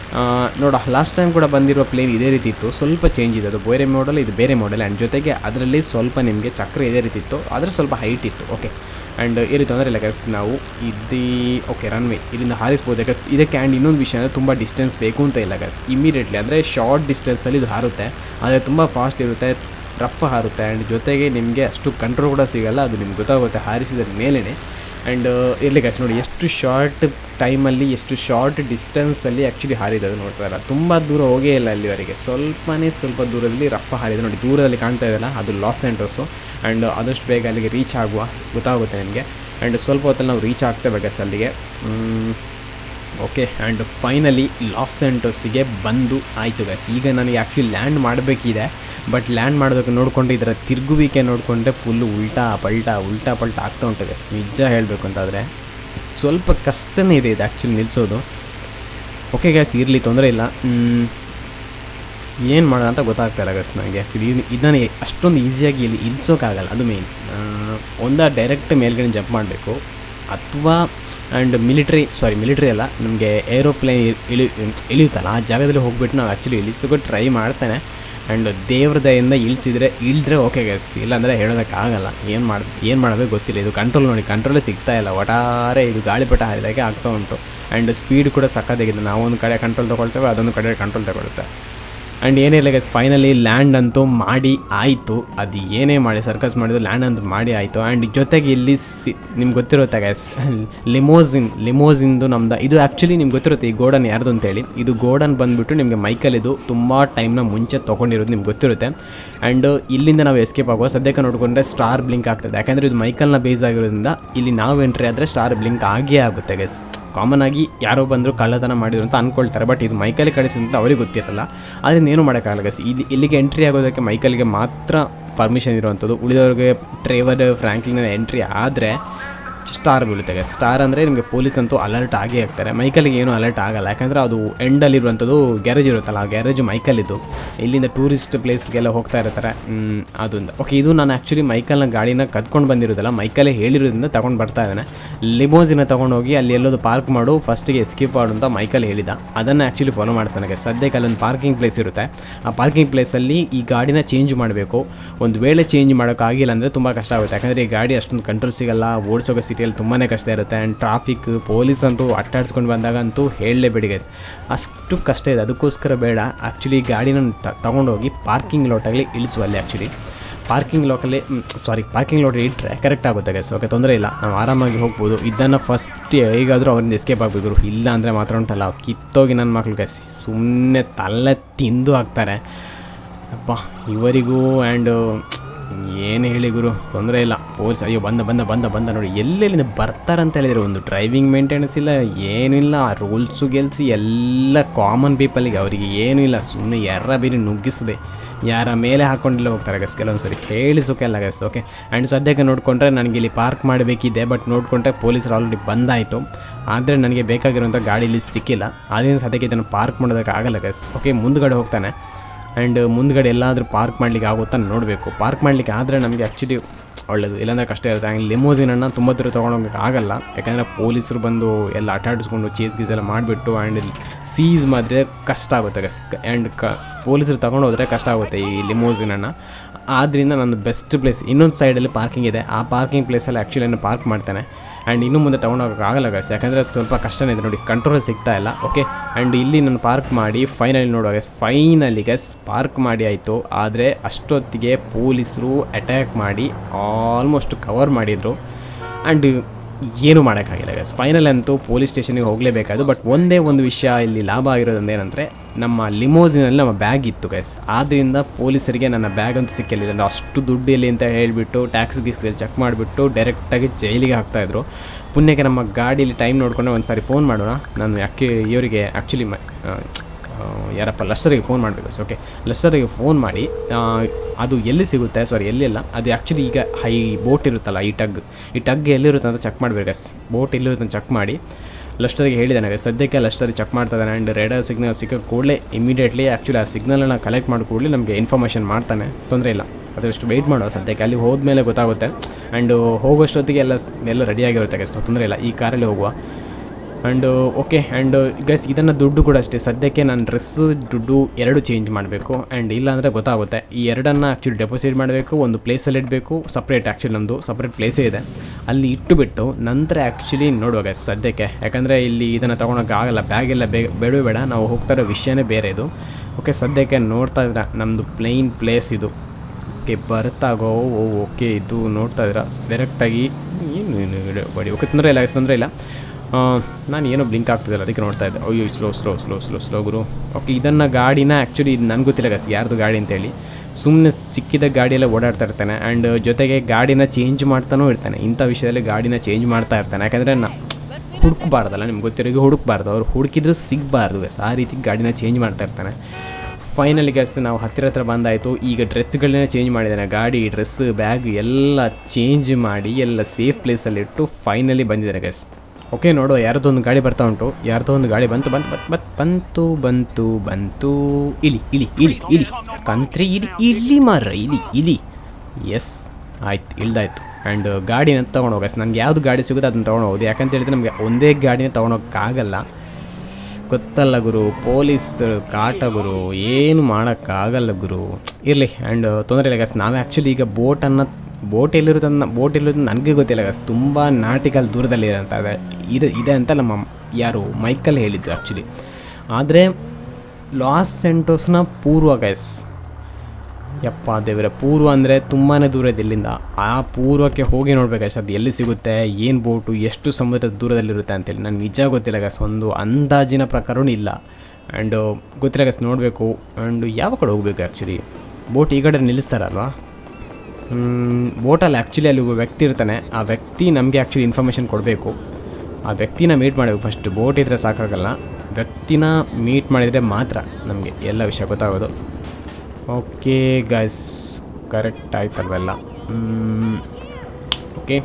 ನೋಡ ಲಾಸ್ಟ್ ಟೈಮ್ ಕೂಡ ಬಂದಿರುವ ಪ್ಲೇನ್ ಇದೇ ರೀತಿ ಇತ್ತು ಸ್ವಲ್ಪ ಚೇಂಜ್ ಇದೆ ಅದು ಬೇರೆ ಮಾಡೆಲ್ ಇದು ಬೇರೆ ಮಾಡೆಲ್ ಆ್ಯಂಡ್ ಜೊತೆಗೆ ಅದರಲ್ಲಿ ಸ್ವಲ್ಪ ನಿಮಗೆ ಚಕ್ರ ಇದೇ ರೀತಿ ಇತ್ತು ಆದರೆ ಸ್ವಲ್ಪ ಹೈಟ್ ಇತ್ತು ಓಕೆ ಆ್ಯಂಡ್ ಈ ರೀತಿ ತೊಂದರೆ ಇಲ್ಲ ಗಸ್ ನಾವು ಇದ್ದೀ ಓಕೆ ರನ್ವೇ ಇಲ್ಲಿಂದ ಹಾರಿಸ್ಬೋದು ಯಾಕೆ ಇದಕ್ಕೆ ಆ್ಯಂಡ್ ಇನ್ನೊಂದು ವಿಷಯ ಅಂದರೆ ತುಂಬ ಡಿಸ್ಟೆನ್ಸ್ ಬೇಕು ಅಂತ ಇಲ್ಲ ಗಸ್ ಇಮಿಡಿಯೇಟ್ಲಿ ಅಂದರೆ ಶಾರ್ಟ್ ಡಿಸ್ಟೆನ್ಸಲ್ಲಿ ಇದು ಹಾರುತ್ತೆ ಆದರೆ ತುಂಬ ಫಾಸ್ಟ್ ಇರುತ್ತೆ ರಪ್ಪ ಹಾರುತ್ತೆ ಆ್ಯಂಡ್ ಜೊತೆಗೆ ನಿಮಗೆ ಅಷ್ಟು ಕಂಟ್ರೋಲ್ ಕೂಡ ಸಿಗಲ್ಲ ಅದು ನಿಮ್ಗೆ ಗೊತ್ತಾಗುತ್ತೆ ಹಾರಿಸಿದ ಮೇಲೇ ಆ್ಯಂಡ್ ಇರಲಿ ಗೈಸ್ ನೋಡಿ ಎಷ್ಟು ಶಾರ್ಟ್ ಟೈಮಲ್ಲಿ ಎಷ್ಟು ಶಾರ್ಟ್ ಡಿಸ್ಟೆನ್ಸಲ್ಲಿ ಆ್ಯಕ್ಚುಲಿ ಹಾರಿರೋದು ನೋಡ್ತಾ ಇಲ್ಲ ತುಂಬ ದೂರ ಹೋಗೇ ಇಲ್ಲ ಅಲ್ಲಿವರೆಗೆ ಸ್ವಲ್ಪನೇ ಸ್ವಲ್ಪ ದೂರದಲ್ಲಿ ರಪ್ಪ ಹಾರಿದೆ ನೋಡಿ ದೂರದಲ್ಲಿ ಕಾಣ್ತಾ ಇದೆಯಲ್ಲ ಅದು ಲಾಸ್ ಆ್ಯಂಟೋಸು ಆ್ಯಂಡ್ ಆದಷ್ಟು ಬೇಗ ಅಲ್ಲಿಗೆ ರೀಚ್ ಆಗುವ ಗೊತ್ತಾಗುತ್ತೆ ನಿಮಗೆ ಆ್ಯಂಡ್ ಸ್ವಲ್ಪ ಹೊತ್ತಲ್ಲಿ ನಾವು ರೀಚ್ ಆಗ್ತೇವೆ ಗೈಸ್ ಅಲ್ಲಿಗೆ ಓಕೆ ಆ್ಯಂಡ್ ಫೈನಲಿ ಲಾಸ್ ಆ್ಯಂಟೋಸಿಗೆ ಬಂದು ಆಯಿತು ಗೈಸ್ ಈಗ ನನಗೆ ಆ್ಯಕ್ಚುಲಿ ಲ್ಯಾಂಡ್ ಮಾಡಬೇಕಿದೆ ಬಟ್ ಲ್ಯಾಂಡ್ ಮಾಡೋದಕ್ಕೆ ನೋಡಿಕೊಂಡು ಇದರ ತಿರುಗುವಿಕೆ ನೋಡಿಕೊಂಡ್ರೆ ಫುಲ್ಲು ಉಲ್ಟಾ ಪಲ್ಟಾ ಉಲ್ಟಾ ಪಲ್ಟಾ ಆಗ್ತಾ ಉಂಟು ಗೈಸ್ ನಿಜ ಹೇಳಬೇಕು ಅಂತಾದರೆ ಸ್ವಲ್ಪ ಕಷ್ಟನೇ ಇದೆ ಇದು ಆ್ಯಕ್ಚುಲಿ ನಿಲ್ಲಿಸೋದು ಓಕೆ ಗ್ಯಾಸ್ ಇರಲಿ ತೊಂದರೆ ಇಲ್ಲ ಏನು ಮಾಡೋಣ ಅಂತ ಗೊತ್ತಾಗ್ತಾ ಇಲ್ಲ ಗಸ್ ನನಗೆ ಇದನ್ನು ಅಷ್ಟೊಂದು ಈಸಿಯಾಗಿ ಇಲ್ಲಿ ಇಳಿಸೋಕ್ಕಾಗಲ್ಲ ಅದು ಮೇಯ್ನ್ ಒಂದ ಡೈರೆಕ್ಟ್ ಮೇಲ್ಗಡೆ ಜಂಪ್ ಮಾಡಬೇಕು ಅಥವಾ ಆ್ಯಂಡ್ ಮಿಲಿಟ್ರಿ ಸಾರಿ ಮಿಲಿಟ್ರಿ ಅಲ್ಲ ನಮಗೆ ಏರೋಪ್ಲೇನ್ ಇಳಿ ಇಳಿಯುತ್ತಲ್ಲ ಆ ಜಾಗದಲ್ಲಿ ಹೋಗ್ಬಿಟ್ಟು ನಾವು ಆ್ಯಕ್ಚುಲಿ ಇಳಿಸೋಕೆ ಟ್ರೈ ಮಾಡ್ತೇನೆ ಆ್ಯಂಡ್ ದೇವ್ರ ದಯಿಂದ ಇಳಿಸಿದ್ರೆ ಇಳಿದ್ರೆ ಓಕೆ ಗಸ್ ಇಲ್ಲಾಂದರೆ ಹೇಳೋದಕ್ಕಾಗಲ್ಲ ಏನು ಮಾಡಿ ಏನು ಮಾಡಬೇಕು ಗೊತ್ತಿಲ್ಲ ಇದು ಕಂಟ್ರೋಲ್ ನೋಡಿ ಕಂಟ್ರೋಲೇ ಸಿಗ್ತಾ ಇಲ್ಲ ಒಟ್ಟಾರೆ ಇದು ಗಾಳಿಪಟ ಹಾರಿದಾಗೆ ಆಗ್ತಾ ಉಂಟು ಆ್ಯಂಡ್ ಸ್ಪೀಡ್ ಕೂಡ ಸಕ್ಕತ್ತಾಗಿದೆ ನಾವು ಒಂದು ಕಡೆ ಕಂಟ್ರೋಲ್ ತೊಗೊಳ್ತೇವೆ ಅದೊಂದು ಕಡೆ ಕಂಟ್ರೋಲ್ ತಗೊಳುತ್ತೆ ಆ್ಯಂಡ್ ಏನಿಲ್ಲ ಗೈಸ್ ಫೈನಲಿ ಲ್ಯಾಂಡ್ ಅಂತೂ ಮಾಡಿ ಆಯಿತು ಅದು ಏನೇ ಮಾಡಿ ಸರ್ಕಸ್ ಮಾಡಿದ್ರು ಲ್ಯಾಂಡ್ ಅಂತೂ ಮಾಡಿ ಆಯಿತು ಆ್ಯಂಡ್ ಜೊತೆಗೆ ಇಲ್ಲಿ ಸಿ ನಿಮ್ಗೆ ಗೊತ್ತಿರುತ್ತೆ ಗೈಸ್ ಲಿಮೋಸಿನ್ ಲಿಮೋಸಿನ್ದು ನಮ್ದು ಇದು ಆ್ಯಕ್ಚುಲಿ ನಿಮ್ಗೆ ಗೊತ್ತಿರುತ್ತೆ ಈ ಗೋಡನ್ ಯಾರ್ದು ಅಂತೇಳಿ ಇದು ಗೋಡನ್ ಬಂದುಬಿಟ್ಟು ನಿಮಗೆ ಮೈಕಲ್ ಇದು ತುಂಬ ಟೈಮ್ನ ಮುಂಚೆ ತೊಗೊಂಡಿರೋದು ನಿಮ್ಗೆ ಗೊತ್ತಿರುತ್ತೆ ಆ್ಯಂಡ್ ಇಲ್ಲಿಂದ ನಾವು ಎಸ್ಕೇಪ್ ಆಗುವ ಸದ್ಯಕ್ಕೆ ನೋಡಿಕೊಂಡ್ರೆ ಸ್ಟಾರ್ ಬ್ಲಿಂಕ್ ಆಗ್ತದೆ ಯಾಕಂದರೆ ಇದು ಮೈಕಲ್ನ ಬೇಸ್ ಆಗಿರೋದ್ರಿಂದ ಇಲ್ಲಿ ನಾವು ಎಂಟ್ರಿ ಆದರೆ ಸ್ಟಾರ್ ಬ್ಲಿಂಕ್ ಆಗೇ ಆಗುತ್ತೆ ಗೈಸ್ ಕಾಮನ್ ಆಗಿ ಯಾರೋ ಬಂದರೂ ಕಳ್ಳತನ ಮಾಡಿದ್ರು ಅಂತ ಅಂದ್ಕೊಳ್ತಾರೆ ಬಟ್ ಇದು ಮೈಕಲ್ಲಿ ಕಳಿಸಿದಂತ ಅವ್ರಿಗೆ ಗೊತ್ತಿರಲ್ಲ ಅದರಿಂದ ಏನು ಮಾಡೋಕ್ಕಾಗಲ್ಲ ಗಸ್ ಇಲ್ಲಿ ಇಲ್ಲಿಗೆ ಎಂಟ್ರಿ ಆಗೋದಕ್ಕೆ ಮೈಕಲ್ಗೆ ಮಾತ್ರ ಪರ್ಮಿಷನ್ ಇರುವಂಥದ್ದು ಉಳಿದವ್ರಿಗೆ ಟ್ರೇವರ್ ಫ್ರ್ಯಾಂಕ್ಲಿನ ಎಂಟ್ರಿ ಆದರೆ ಸ್ಟಾರ್ ಬೀಳುತ್ತೆ ಗೈಸ್ ಸ್ಟಾರ್ ಅಂದರೆ ನಿಮಗೆ ಪೊಲೀಸ್ ಅಂತೂ ಅಲರ್ಟ್ ಆಗೇ ಆಗ್ತಾರೆ ಮೈಕಲ್ಗೆ ಏನೂ ಅಲರ್ಟ್ ಆಗಲ್ಲ ಯಾಕಂದರೆ ಅದು ಎಂಡಲ್ಲಿರುವಂಥದ್ದು ಗ್ಯಾರೇಜ್ ಇರುತ್ತಲ್ಲ ಆ ಗ್ಯಾರೇಜು ಮೈಕಲ್ಲಿದ್ದು ಇಲ್ಲಿಂದ ಟೂರಿಸ್ಟ್ ಪ್ಲೇಸ್ಗೆಲ್ಲ ಹೋಗ್ತಾ ಇರ್ತಾರೆ ಮ್, ಅದೊಂದು ಓಕೆ ಇದು ನಾನು ಆ್ಯಕ್ಚುಲಿ ಮೈಕಲ್ನ ಗಾಡಿನ ಕದ್ಕೊಂಡು ಬಂದಿರೋದಲ್ಲ ಮೈಕಲ್ಲೇ ಹೇಳಿರೋದ್ರಿಂದ ತಗೊಂಡು ಬರ್ತಾ ಇದ್ದಾನೆ ಲಿಮೋಸಿನ ತೊಗೊಂಡೋಗಿ ಅಲ್ಲಿ ಎಲ್ಲೋದು ಪಾರ್ಕ್ ಮಾಡು ಫಸ್ಟಿಗೆ ಎಸ್ಕೇಪ್ ಮಾಡು ಅಂತ ಮೈಕಲ್ ಹೇಳಿದ ಅದನ್ನು ಆ್ಯಕ್ಚುಲಿ ಫಾಲೋ ಮಾಡ್ತಾನೆ guys. ಸದ್ಯಕ್ಕೆ ಅಲ್ಲೊಂದು ಪಾರ್ಕಿಂಗ್ ಪ್ಲೇಸ್ ಇರುತ್ತೆ ಆ ಪಾರ್ಕಿಂಗ್ ಪ್ಲೇಸಲ್ಲಿ ಈ ಗಾಡಿನ ಚೇಂಜ್ ಮಾಡಬೇಕು ಒಂದು ವೇಳೆ ಚೇಂಜ್ ಮಾಡೋಕ್ಕಾಗಿಲ್ಲ ಅಂದರೆ ತುಂಬ ಕಷ್ಟ ಆಗುತ್ತೆ ಯಾಕಂದರೆ ಈ ಗಾಡಿ ಅಷ್ಟೊಂದು ಕಂಟ್ರೋಲ್ ಸಿಗಲ್ಲ ಓಡಿಸೋಕೆ ಸಿಟಿಯಲ್ಲಿ ತುಂಬಾ ಕಷ್ಟ ಇರುತ್ತೆ ಆ್ಯಂಡ್ ಟ್ರಾಫಿಕ್ ಪೊಲೀಸ್ ಅಂತೂ ಅಟ್ಟಾಡ್ಸ್ಕೊಂಡು ಬಂದಾಗ ಅಂತೂ ಹೇಳಲೇಬೇಡಿ ಗೈಸ್ ಅಷ್ಟು ಕಷ್ಟ ಇದೆ ಅದಕ್ಕೋಸ್ಕರ ಬೇಡ ಆ್ಯಕ್ಚುಲಿ ಗಾಡಿನ ತ- ತಗೊಂಡೋಗಿ ಪಾರ್ಕಿಂಗ್ ಲೋಟಾಗಲಿ ಇಳಿಸುವಲ್ಲಿ ಆ್ಯಕ್ಚುಲಿ ಪಾರ್ಕಿಂಗ್ ಲೋಕಲ್ಲಿ ಸಾರಿ ಪಾರ್ಕಿಂಗ್ ಲೋಟ್ ಇಟ್ಟರೆ ಕರೆಕ್ಟ್ ಆಗುತ್ತೆ ಗೈಸ್ ಓಕೆ ತೊಂದರೆ ಇಲ್ಲ ನಾವು ಆರಾಮಾಗಿ ಹೋಗ್ಬೋದು ಇದನ್ನು ಫಸ್ಟ್ ಹೇಗಾದರೂ ಅವರಿಂದ ಎಸ್ಕೇಪ್ ಆಗಬೇಕು ಇಲ್ಲ ಅಂದರೆ ಮಾತ್ರ ಉಂಟಲ್ಲ ಕಿತ್ತೋಗಿ ನನ್ನ ಮಕ್ಳು ಗೈಸ್ ಸುಮ್ಮನೆ ತಲೆ ತಿಂದು ಹಾಕ್ತಾರೆ ಅಪ್ಪ ಇವರಿಗೂ ಆ್ಯಂಡ್ ಏನು ಹೇಳಿ ಗುರು ತೊಂದರೆ ಇಲ್ಲ ಪೊಲೀಸ್ ಅಯ್ಯೋ ಬಂದ ಬಂದ ಬಂದ ಬಂದ ನೋಡಿ ಎಲ್ಲೆಲ್ಲಿಂದ ಬರ್ತಾರಂತ ಹೇಳಿದರೆ ಒಂದು ಡ್ರೈವಿಂಗ್ ಮೇಂಟೆನೆನ್ಸ್ ಇಲ್ಲ ಏನೂ ಇಲ್ಲ ರೂಲ್ಸು ಗೆಲ್ಸಿ ಎಲ್ಲ ಕಾಮನ್ ಪೀಪಲಿಗೆ ಅವರಿಗೆ ಏನೂ ಇಲ್ಲ ಸುಮ್ಮನೆ ಎರ್ರ ಬೀರಿ ನುಗ್ಗಿಸದೆ ಯಾರ ಮೇಲೆ ಹಾಕ್ಕೊಂಡಿಲ್ಲ ಹೋಗ್ತಾರೆ ಗಸ್ ಕೆಲವೊಂದು ಸರಿ ಹೇಳಿಸೋಕೆಲ್ಲ ಗಸ್ ಓಕೆ ಆ್ಯಂಡ್ ಸದ್ಯಕ್ಕೆ ನೋಡಿಕೊಂಡ್ರೆ ನನಗೆ ಇಲ್ಲಿ ಪಾರ್ಕ್ ಮಾಡಬೇಕಿದೆ ಬಟ್ ನೋಡಿಕೊಂಡ್ರೆ ಪೊಲೀಸರು ಆಲ್ರೆಡಿ ಬಂದಾಯಿತು ಆದರೆ ನನಗೆ ಬೇಕಾಗಿರುವಂಥ ಗಾಡಿ ಇಲ್ಲಿ ಸಿಕ್ಕಿಲ್ಲ ಆದ್ದರಿಂದ ಸದ್ಯಕ್ಕೆ ಇದನ್ನು ಪಾರ್ಕ್ ಮಾಡೋದಕ್ಕೆ ಆಗಲ್ಲ ಗಸ್ ಓಕೆ ಮುಂದ್ಗಡೆ ಹೋಗ್ತಾನೆ ಆ್ಯಂಡ್ ಮುಂದ್ಗಡೆ ಎಲ್ಲಾದರೂ ಪಾರ್ಕ್ ಮಾಡಲಿಕ್ಕೆ ಆಗುತ್ತಾ ನೋಡಬೇಕು ಪಾರ್ಕ್ ಮಾಡಲಿಕ್ಕೆ ಆದರೆ ನಮಗೆ ಆ್ಯಕ್ಚುಲಿ ಒಳ್ಳೆಯದು ಇಲ್ಲಾಂದರೆ ಕಷ್ಟ ಇರುತ್ತೆ ಹಂಗೆ ಲಿಮೋಸಿನನ್ನು ತುಂಬ ದೂರ ತೊಗೊಂಡೋಗಕ್ಕೆ ಆಗಲ್ಲ ಯಾಕಂದರೆ ಪೊಲೀಸರು ಬಂದು ಎಲ್ಲ ಅಟಾಡಿಸ್ಕೊಂಡು ಚೇಸ್ ಗೀಸ್ ಎಲ್ಲ ಮಾಡಿಬಿಟ್ಟು ಆ್ಯಂಡ್ ಸೀಸ್ ಮಾಡಿದ್ರೆ ಕಷ್ಟ ಆಗುತ್ತೆ ಗಸ್ ಆ್ಯಂಡ್ ಕ ಪೊಲೀಸರು ತಗೊಂಡೋದ್ರೆ ಕಷ್ಟ ಆಗುತ್ತೆ ಈ ಲಿಮೋಸಿನನ್ನು ಆದ್ದರಿಂದ ನನ್ನ ಬೆಸ್ಟ್ ಪ್ಲೇಸ್ ಇನ್ನೊಂದು ಸೈಡಲ್ಲಿ ಪಾರ್ಕಿಂಗ್ ಇದೆ ಆ ಪಾರ್ಕಿಂಗ್ ಪ್ಲೇಸಲ್ಲಿ ಆ್ಯಕ್ಚುಲಿ ನಾನು ಪಾರ್ಕ್ ಮಾಡ್ತೇನೆ ಆ್ಯಂಡ್ ಇನ್ನು ಮುಂದೆ ತೊಗೊಂಡೋಗಕ್ಕಾಗಲ್ಲ ಗಸ್ ಯಾಕಂದರೆ ಸ್ವಲ್ಪ ಕಷ್ಟನೇ ಇದೆ ನೋಡಿ ಕಂಟ್ರೋಲ್ ಸಿಗ್ತಾ ಇಲ್ಲ ಓಕೆ ಆ್ಯಂಡ್ ಇಲ್ಲಿ ನಾನು ಪಾರ್ಕ್ ಮಾಡಿ ಫೈನಲಿ ನೋಡುವಾಗ ಫೈನಲಿ ಗಸ್ ಪಾರ್ಕ್ ಮಾಡಿ ಆಯಿತು ಆದರೆ ಅಷ್ಟೊತ್ತಿಗೆ ಪೊಲೀಸರು ಅಟ್ಯಾಕ್ ಮಾಡಿ ಆಲ್ಮೋಸ್ಟ್ ಕವರ್ ಮಾಡಿದರು ಆ್ಯಂಡ್ ಏನು ಮಾಡೋಕ್ಕಾಗಿಲ್ಲ ಗಸ್ ಫೈನಲ್ ಅಂತೂ ಪೊಲೀಸ್ ಸ್ಟೇಷನಿಗೆ ಹೋಗಲೇಬೇಕಾದ್ರು ಬಟ್ ಒಂದೇ ಒಂದು ವಿಷಯ ಇಲ್ಲಿ ಲಾಭ ಆಗಿರೋದು ಏನಂದರೆ ನಮ್ಮ ಲಿಮೋಸಿನಲ್ಲಿ ನಮ್ಮ ಬ್ಯಾಗ್ ಇತ್ತು ಗೈಸ್ ಆದ್ದರಿಂದ ಪೊಲೀಸರಿಗೆ ನನ್ನ ಬ್ಯಾಗ್ ಅಂತೂ ಸಿಕ್ಕಿಲ್ಲ ಅಂದರೆ ಅಷ್ಟು ದುಡ್ಡು ಎಲ್ಲಿ ಅಂತ ಹೇಳಿಬಿಟ್ಟು ಟ್ಯಾಕ್ಸ್ ಗೀಸ್ ಚೆಕ್ ಮಾಡಿಬಿಟ್ಟು ಡೈರೆಕ್ಟಾಗಿ ಜೈಲಿಗೆ ಹಾಕ್ತಾಯಿದ್ರು ಪುಣ್ಯಕ್ಕೆ ನಮ್ಮ ಗಾಡೀಲಿ ಟೈಮ್ ನೋಡಿಕೊಂಡು ಒಂದು ಸಾರಿ ಫೋನ್ ಮಾಡೋಣ ನಾನು ಯಾಕೆ ಇವರಿಗೆ ಆ್ಯಕ್ಚುಲಿ ಮ ಆ, ಯಾರಪ್ಪ ಲಸ್ಟರಿಗೆ ಫೋನ್ ಮಾಡಬೇಕು ಸೊ ಓಕೆ ಲಸ್ಟರಿಗೆ ಫೋನ್ ಮಾಡಿ ಆ, ಅದು ಎಲ್ಲಿ ಸಿಗುತ್ತೆ ಸಾರಿ ಎಲ್ಲಿಲ್ಲ ಅದು ಆ್ಯಕ್ಚುಲಿ ಈಗ ಹೈ ಬೋಟ್ ಇರುತ್ತಲ್ಲ ಈ ಟಗ್ ಈ ಟಗ್ ಎಲ್ಲಿರುತ್ತೆ ಅಂತ ಚೆಕ್ ಮಾಡಬೇಕು ಗಸ್ ಬೋಟ್ ಎಲ್ಲಿರುತ್ತೆ ಅಂತ ಚೆಕ್ ಮಾಡಿ ಲಸ್ಟರಿಗೆ ಹೇಳಿದ್ದಾನೆ guys. ಸದ್ಯಕ್ಕೆ ಲಸ್ಟರ್ ಚೆಕ್ ಮಾಡ್ತಾ ಇದ್ದಾನೆ ಆ್ಯಂಡ್ ರೇಡರ್ ಸಿಗ್ನಲ್ ಸಿಕ್ಕ ಕೂಡಲೇ ಇಮಿಡಿಯೇಟ್ಲಿ ಆ್ಯಕ್ಚುಲಿ ಆ ಸಿಗ್ನಲನ್ನು ಕಲೆಕ್ಟ್ ಮಾಡಿ ಕೂಡಲೇ ನಮಗೆ ಇನ್ಫಾರ್ಮೇಷನ್ ಮಾಡ್ತಾನೆ ತೊಂದರೆ ಇಲ್ಲ ಅದಷ್ಟು ವೆಯ್ಟ್ ಮಾಡೋ ಸದ್ಯಕ್ಕೆ ಅಲ್ಲಿ ಹೋದ್ಮೇಲೆ ಗೊತ್ತಾಗುತ್ತೆ ಆ್ಯಂಡ್ ಹೋಗೋಷ್ಟೊತ್ತಿಗೆ ಎಲ್ಲ ಎಲ್ಲ ರೆಡಿಯಾಗಿರುತ್ತೆ ಗೈಸ್ ತೊಂದರೆ ಇಲ್ಲ ಈ ಕಾರಲ್ಲಿ ಹೋಗುವ ಆ್ಯಂಡ್ ಓಕೆ ಆ್ಯಂಡ್ ಗೈಸ್ ಇದನ್ನು ದುಡ್ಡು ಕೂಡ ಅಷ್ಟೇ ಸದ್ಯಕ್ಕೆ ನಾನು ಡ್ರೆಸ್ಸು ದುಡ್ಡು ಎರಡು ಚೇಂಜ್ ಮಾಡಬೇಕು ಆ್ಯಂಡ್ ಇಲ್ಲಾಂದರೆ ಗೊತ್ತಾಗುತ್ತೆ ಈ ಎರಡನ್ನು ಆ್ಯಕ್ಚುಲಿ ಡೆಪಾಸಿಟ್ ಮಾಡಬೇಕು ಒಂದು ಪ್ಲೇಸಲ್ಲಿ ಇಡಬೇಕು ಸಪ್ರೇಟ್ ಆ್ಯಕ್ಚುಲಿ ನಮ್ಮದು ಸಪ್ರೇಟ್ ಪ್ಲೇಸೇ ಇದೆ ಅಲ್ಲಿ ಇಟ್ಟುಬಿಟ್ಟು ನಂತರ ಆ್ಯಕ್ಚುಲಿ ನೋಡುವ ಗೈಸ್ ಸದ್ಯಕ್ಕೆ ಯಾಕಂದರೆ ಇಲ್ಲಿ ಇದನ್ನು ತೊಗೊಳಕ್ಕೆ ಆಗಲ್ಲ ಬ್ಯಾಗೆಲ್ಲ ಬೇಗ ಬೇಡವೇ ಬೇಡ ನಾವು ಹೋಗ್ತಾ ಇರೋ ವಿಷಯನೇ ಬೇರೆ ಇದು ಓಕೆ ಸದ್ಯಕ್ಕೆ ನೋಡ್ತಾ ಇದ್ರೆ ನಮ್ಮದು ಪ್ಲೈನ್ ಪ್ಲೇಸ್ ಇದು ಓಕೆ ಬರ್ತಾಗೋ ಓ ಓಕೆ ಇದು ನೋಡ್ತಾ ಇದ್ದೀರಾ ಡೈರೆಕ್ಟಾಗಿ ಏನು ಬಡಿ ಓಕೆ ತೊಂದರೆ ಇಲ್ಲ ತೊಂದರೆ ಇಲ್ಲ ಆ, ನಾನು ಏನೋ ಬ್ಲಿಂಕ್ ಆಗ್ತಿದ್ದಲ್ಲ ಅದಕ್ಕೆ ನೋಡ್ತಾ ಇದ್ದೆ ಅಯ್ಯೋ slow slow slow slow slow ಗುರು ಓಕೆ ಇದನ್ನು ಗಾಡಿನ ಆ್ಯಕ್ಚುಲಿ ಇದು ನನಗೆ ಗೊತ್ತಿಲ್ಲ ಗಸ್ ಯಾರ್ದು ಗಾಡಿ ಅಂತೇಳಿ ಸುಮ್ಮನೆ ಚಿಕ್ಕಿದ ಗಾಡಿಯೆಲ್ಲ ಓಡಾಡ್ತಾ ಇರ್ತಾನೆ ಆ್ಯಂಡ್ ಜೊತೆಗೆ ಗಾಡಿನ ಚೇಂಜ್ ಮಾಡ್ತಾನೂ ಇರ್ತಾನೆ ಇಂಥ ವಿಷಯದಲ್ಲಿ ಗಾಡಿನ ಚೇಂಜ್ ಮಾಡ್ತಾ ಇರ್ತಾನೆ ಯಾಕಂದರೆ ನಾ ಹುಡುಕ್ಬಾರ್ದಲ್ಲ ನಿಮ್ಗೆ ಗೊತ್ತಿರೋರಿಗೆ ಹುಡುಕ್ಬಾರ್ದು ಅವ್ರು ಹುಡುಕಿದ್ರು ಸಿಗಬಾರ್ದು ಗಸ್ ಆ ರೀತಿ ಗಾಡಿನ ಚೇಂಜ್ ಮಾಡ್ತಾ ಇರ್ತಾನೆ ಫೈನಲಿ ಗಸ್ ನಾವು ಹತ್ತಿರ ಹತ್ರ ಬಂದಾಯಿತು ಈಗ ಡ್ರೆಸ್ಗಳನ್ನೇ ಚೇಂಜ್ ಮಾಡಿದ್ದಾನೆ ಗಾಡಿ ಡ್ರೆಸ್ ಬ್ಯಾಗ್ ಎಲ್ಲ ಚೇಂಜ್ ಮಾಡಿ ಎಲ್ಲ ಸೇಫ್ ಪ್ಲೇಸಲ್ಲಿ ಇಟ್ಟು ಫೈನಲಿ ಬಂದಿದ್ದಾರೆ ಗಸ್ ಓಕೆ ನೋಡು ಯಾರ್ದೋ ಒಂದು ಗಾಡಿ ಬರ್ತಾ ಉಂಟು ಯಾರ್ದೋ ಒಂದು ಗಾಡಿ ಬಂತು ಬಂತು ಬತ್ ಬತ್ ಬಂತು ಬಂತು ಬಂತು ಇಲಿ ಇಲಿ ಇಲಿ ಇಲಿ ಕಂತ್ರಿ ಇಲಿ ಇಲಿ ಮಾರ್ರ ಇಲಿ ಇಲಿ ಎಸ್ ಆಯ್ತು ಇಳ್ದಾಯ್ತು ಆ್ಯಂಡ್ ಗಾಡಿನ ತೊಗೊಂಡು ಹೋಗಸ್ ನನಗೆ ಯಾವುದು ಗಾಡಿ ಸಿಗುತ್ತೆ ಅದನ್ನ ತೊಗೊಂಡು ಹೋಗೋದು ಯಾಕಂತ ಹೇಳಿದ್ರೆ ನಮಗೆ ಒಂದೇ ಗಾಡಿನ ತೊಗೊಂಡೋಗಕ್ಕಾಗಲ್ಲ ಗೊತ್ತಲ್ಲ ಗುರು ಪೊಲೀಸ್ ಕಾಟ ಗುರು ಏನು ಮಾಡೋಕ್ಕಾಗಲ್ಲ ಗುರು ಇರಲಿ ಆ್ಯಂಡ್ ತೊಂದರೆ ಇಲ್ಲ ಗಸ್ ನಾವೇ ಆ್ಯಕ್ಚುಲಿ ಈಗ ಬೋಟನ್ನು ಬೋಟ್ ಎಲ್ಲಿರುತ್ತೆ ಅಂತ ಬೋಟ್ ಎಲ್ಲಿರುತ್ತೆ ನನಗೆ ಗೊತ್ತಿಲ್ಲ ಗಸ್ ತುಂಬ ನಾಟಿಕಲ್ ದೂರದಲ್ಲಿ ಅಂತ ಅದೇ ಇದೆ ಇದೆ ಅಂತ ನಮ್ಮ ಯಾರು ಮೈಕಲ್ ಹೇಳಿದ್ದು ಆ್ಯಕ್ಚುಲಿ ಆದರೆ ಲಾಸ್ ಸೆಂಟೋಸ್ನ ಪೂರ್ವ ಗೈಸ್ ಯಪ್ಪ ದೇವರೇ ಪೂರ್ವ ಅಂದರೆ ತುಂಬಾ ದೂರ ಇದೆ ಇಲ್ಲಿಂದ ಆ ಪೂರ್ವಕ್ಕೆ ಹೋಗಿ ನೋಡ್ಬೇಕಷ್ಟೆ ಅದು ಎಲ್ಲಿ ಸಿಗುತ್ತೆ ಏನು ಬೋಟು ಎಷ್ಟು ಸಮುದ್ರದ ದೂರದಲ್ಲಿರುತ್ತೆ ಅಂತೇಳಿ ನನಗೆ ನಿಜ ಗೊತ್ತಿಲ್ಲ ಗಸ್ ಒಂದು ಅಂದಾಜಿನ ಪ್ರಕಾರವೂ ಇಲ್ಲ ಆ್ಯಂಡ್ ಗೊತ್ತಿಲ್ಲ ಗಸ್ ನೋಡಬೇಕು ಆ್ಯಂಡ್ ಯಾವ ಕಡೆ ಹೋಗಬೇಕು ಆ್ಯಕ್ಚುಲಿ ಬೋಟ್ ಈ ಕಡೆ ನಿಲ್ಲಿಸ್ತಾರಲ್ವಾ ಬೋಟಲ್ಲಿ ಆ್ಯಕ್ಚುಲಿ ಅಲ್ಲಿ ಒಬ್ಬ ವ್ಯಕ್ತಿ ಇರ್ತಾನೆ ಆ ವ್ಯಕ್ತಿ ನಮಗೆ ಆ್ಯಕ್ಚುಲಿ ಇನ್ಫಾರ್ಮೇಷನ್ ಕೊಡಬೇಕು ಆ ವ್ಯಕ್ತಿನ ಮೀಟ್ ಮಾಡಬೇಕು ಫಸ್ಟ್ ಬೋಟ್ ಇದ್ದರೆ ಸಾಕಾಗಲ್ಲ ವ್ಯಕ್ತಿನ ಮೀಟ್ ಮಾಡಿದರೆ ಮಾತ್ರ ನಮಗೆ ಎಲ್ಲ ವಿಷಯ ಗೊತ್ತಾಗೋದು ಓಕೆ ಗೈಸ್ ಕರೆಕ್ಟ್ ಆಯ್ತಲ್ವೆಲ್ಲ ಓಕೆ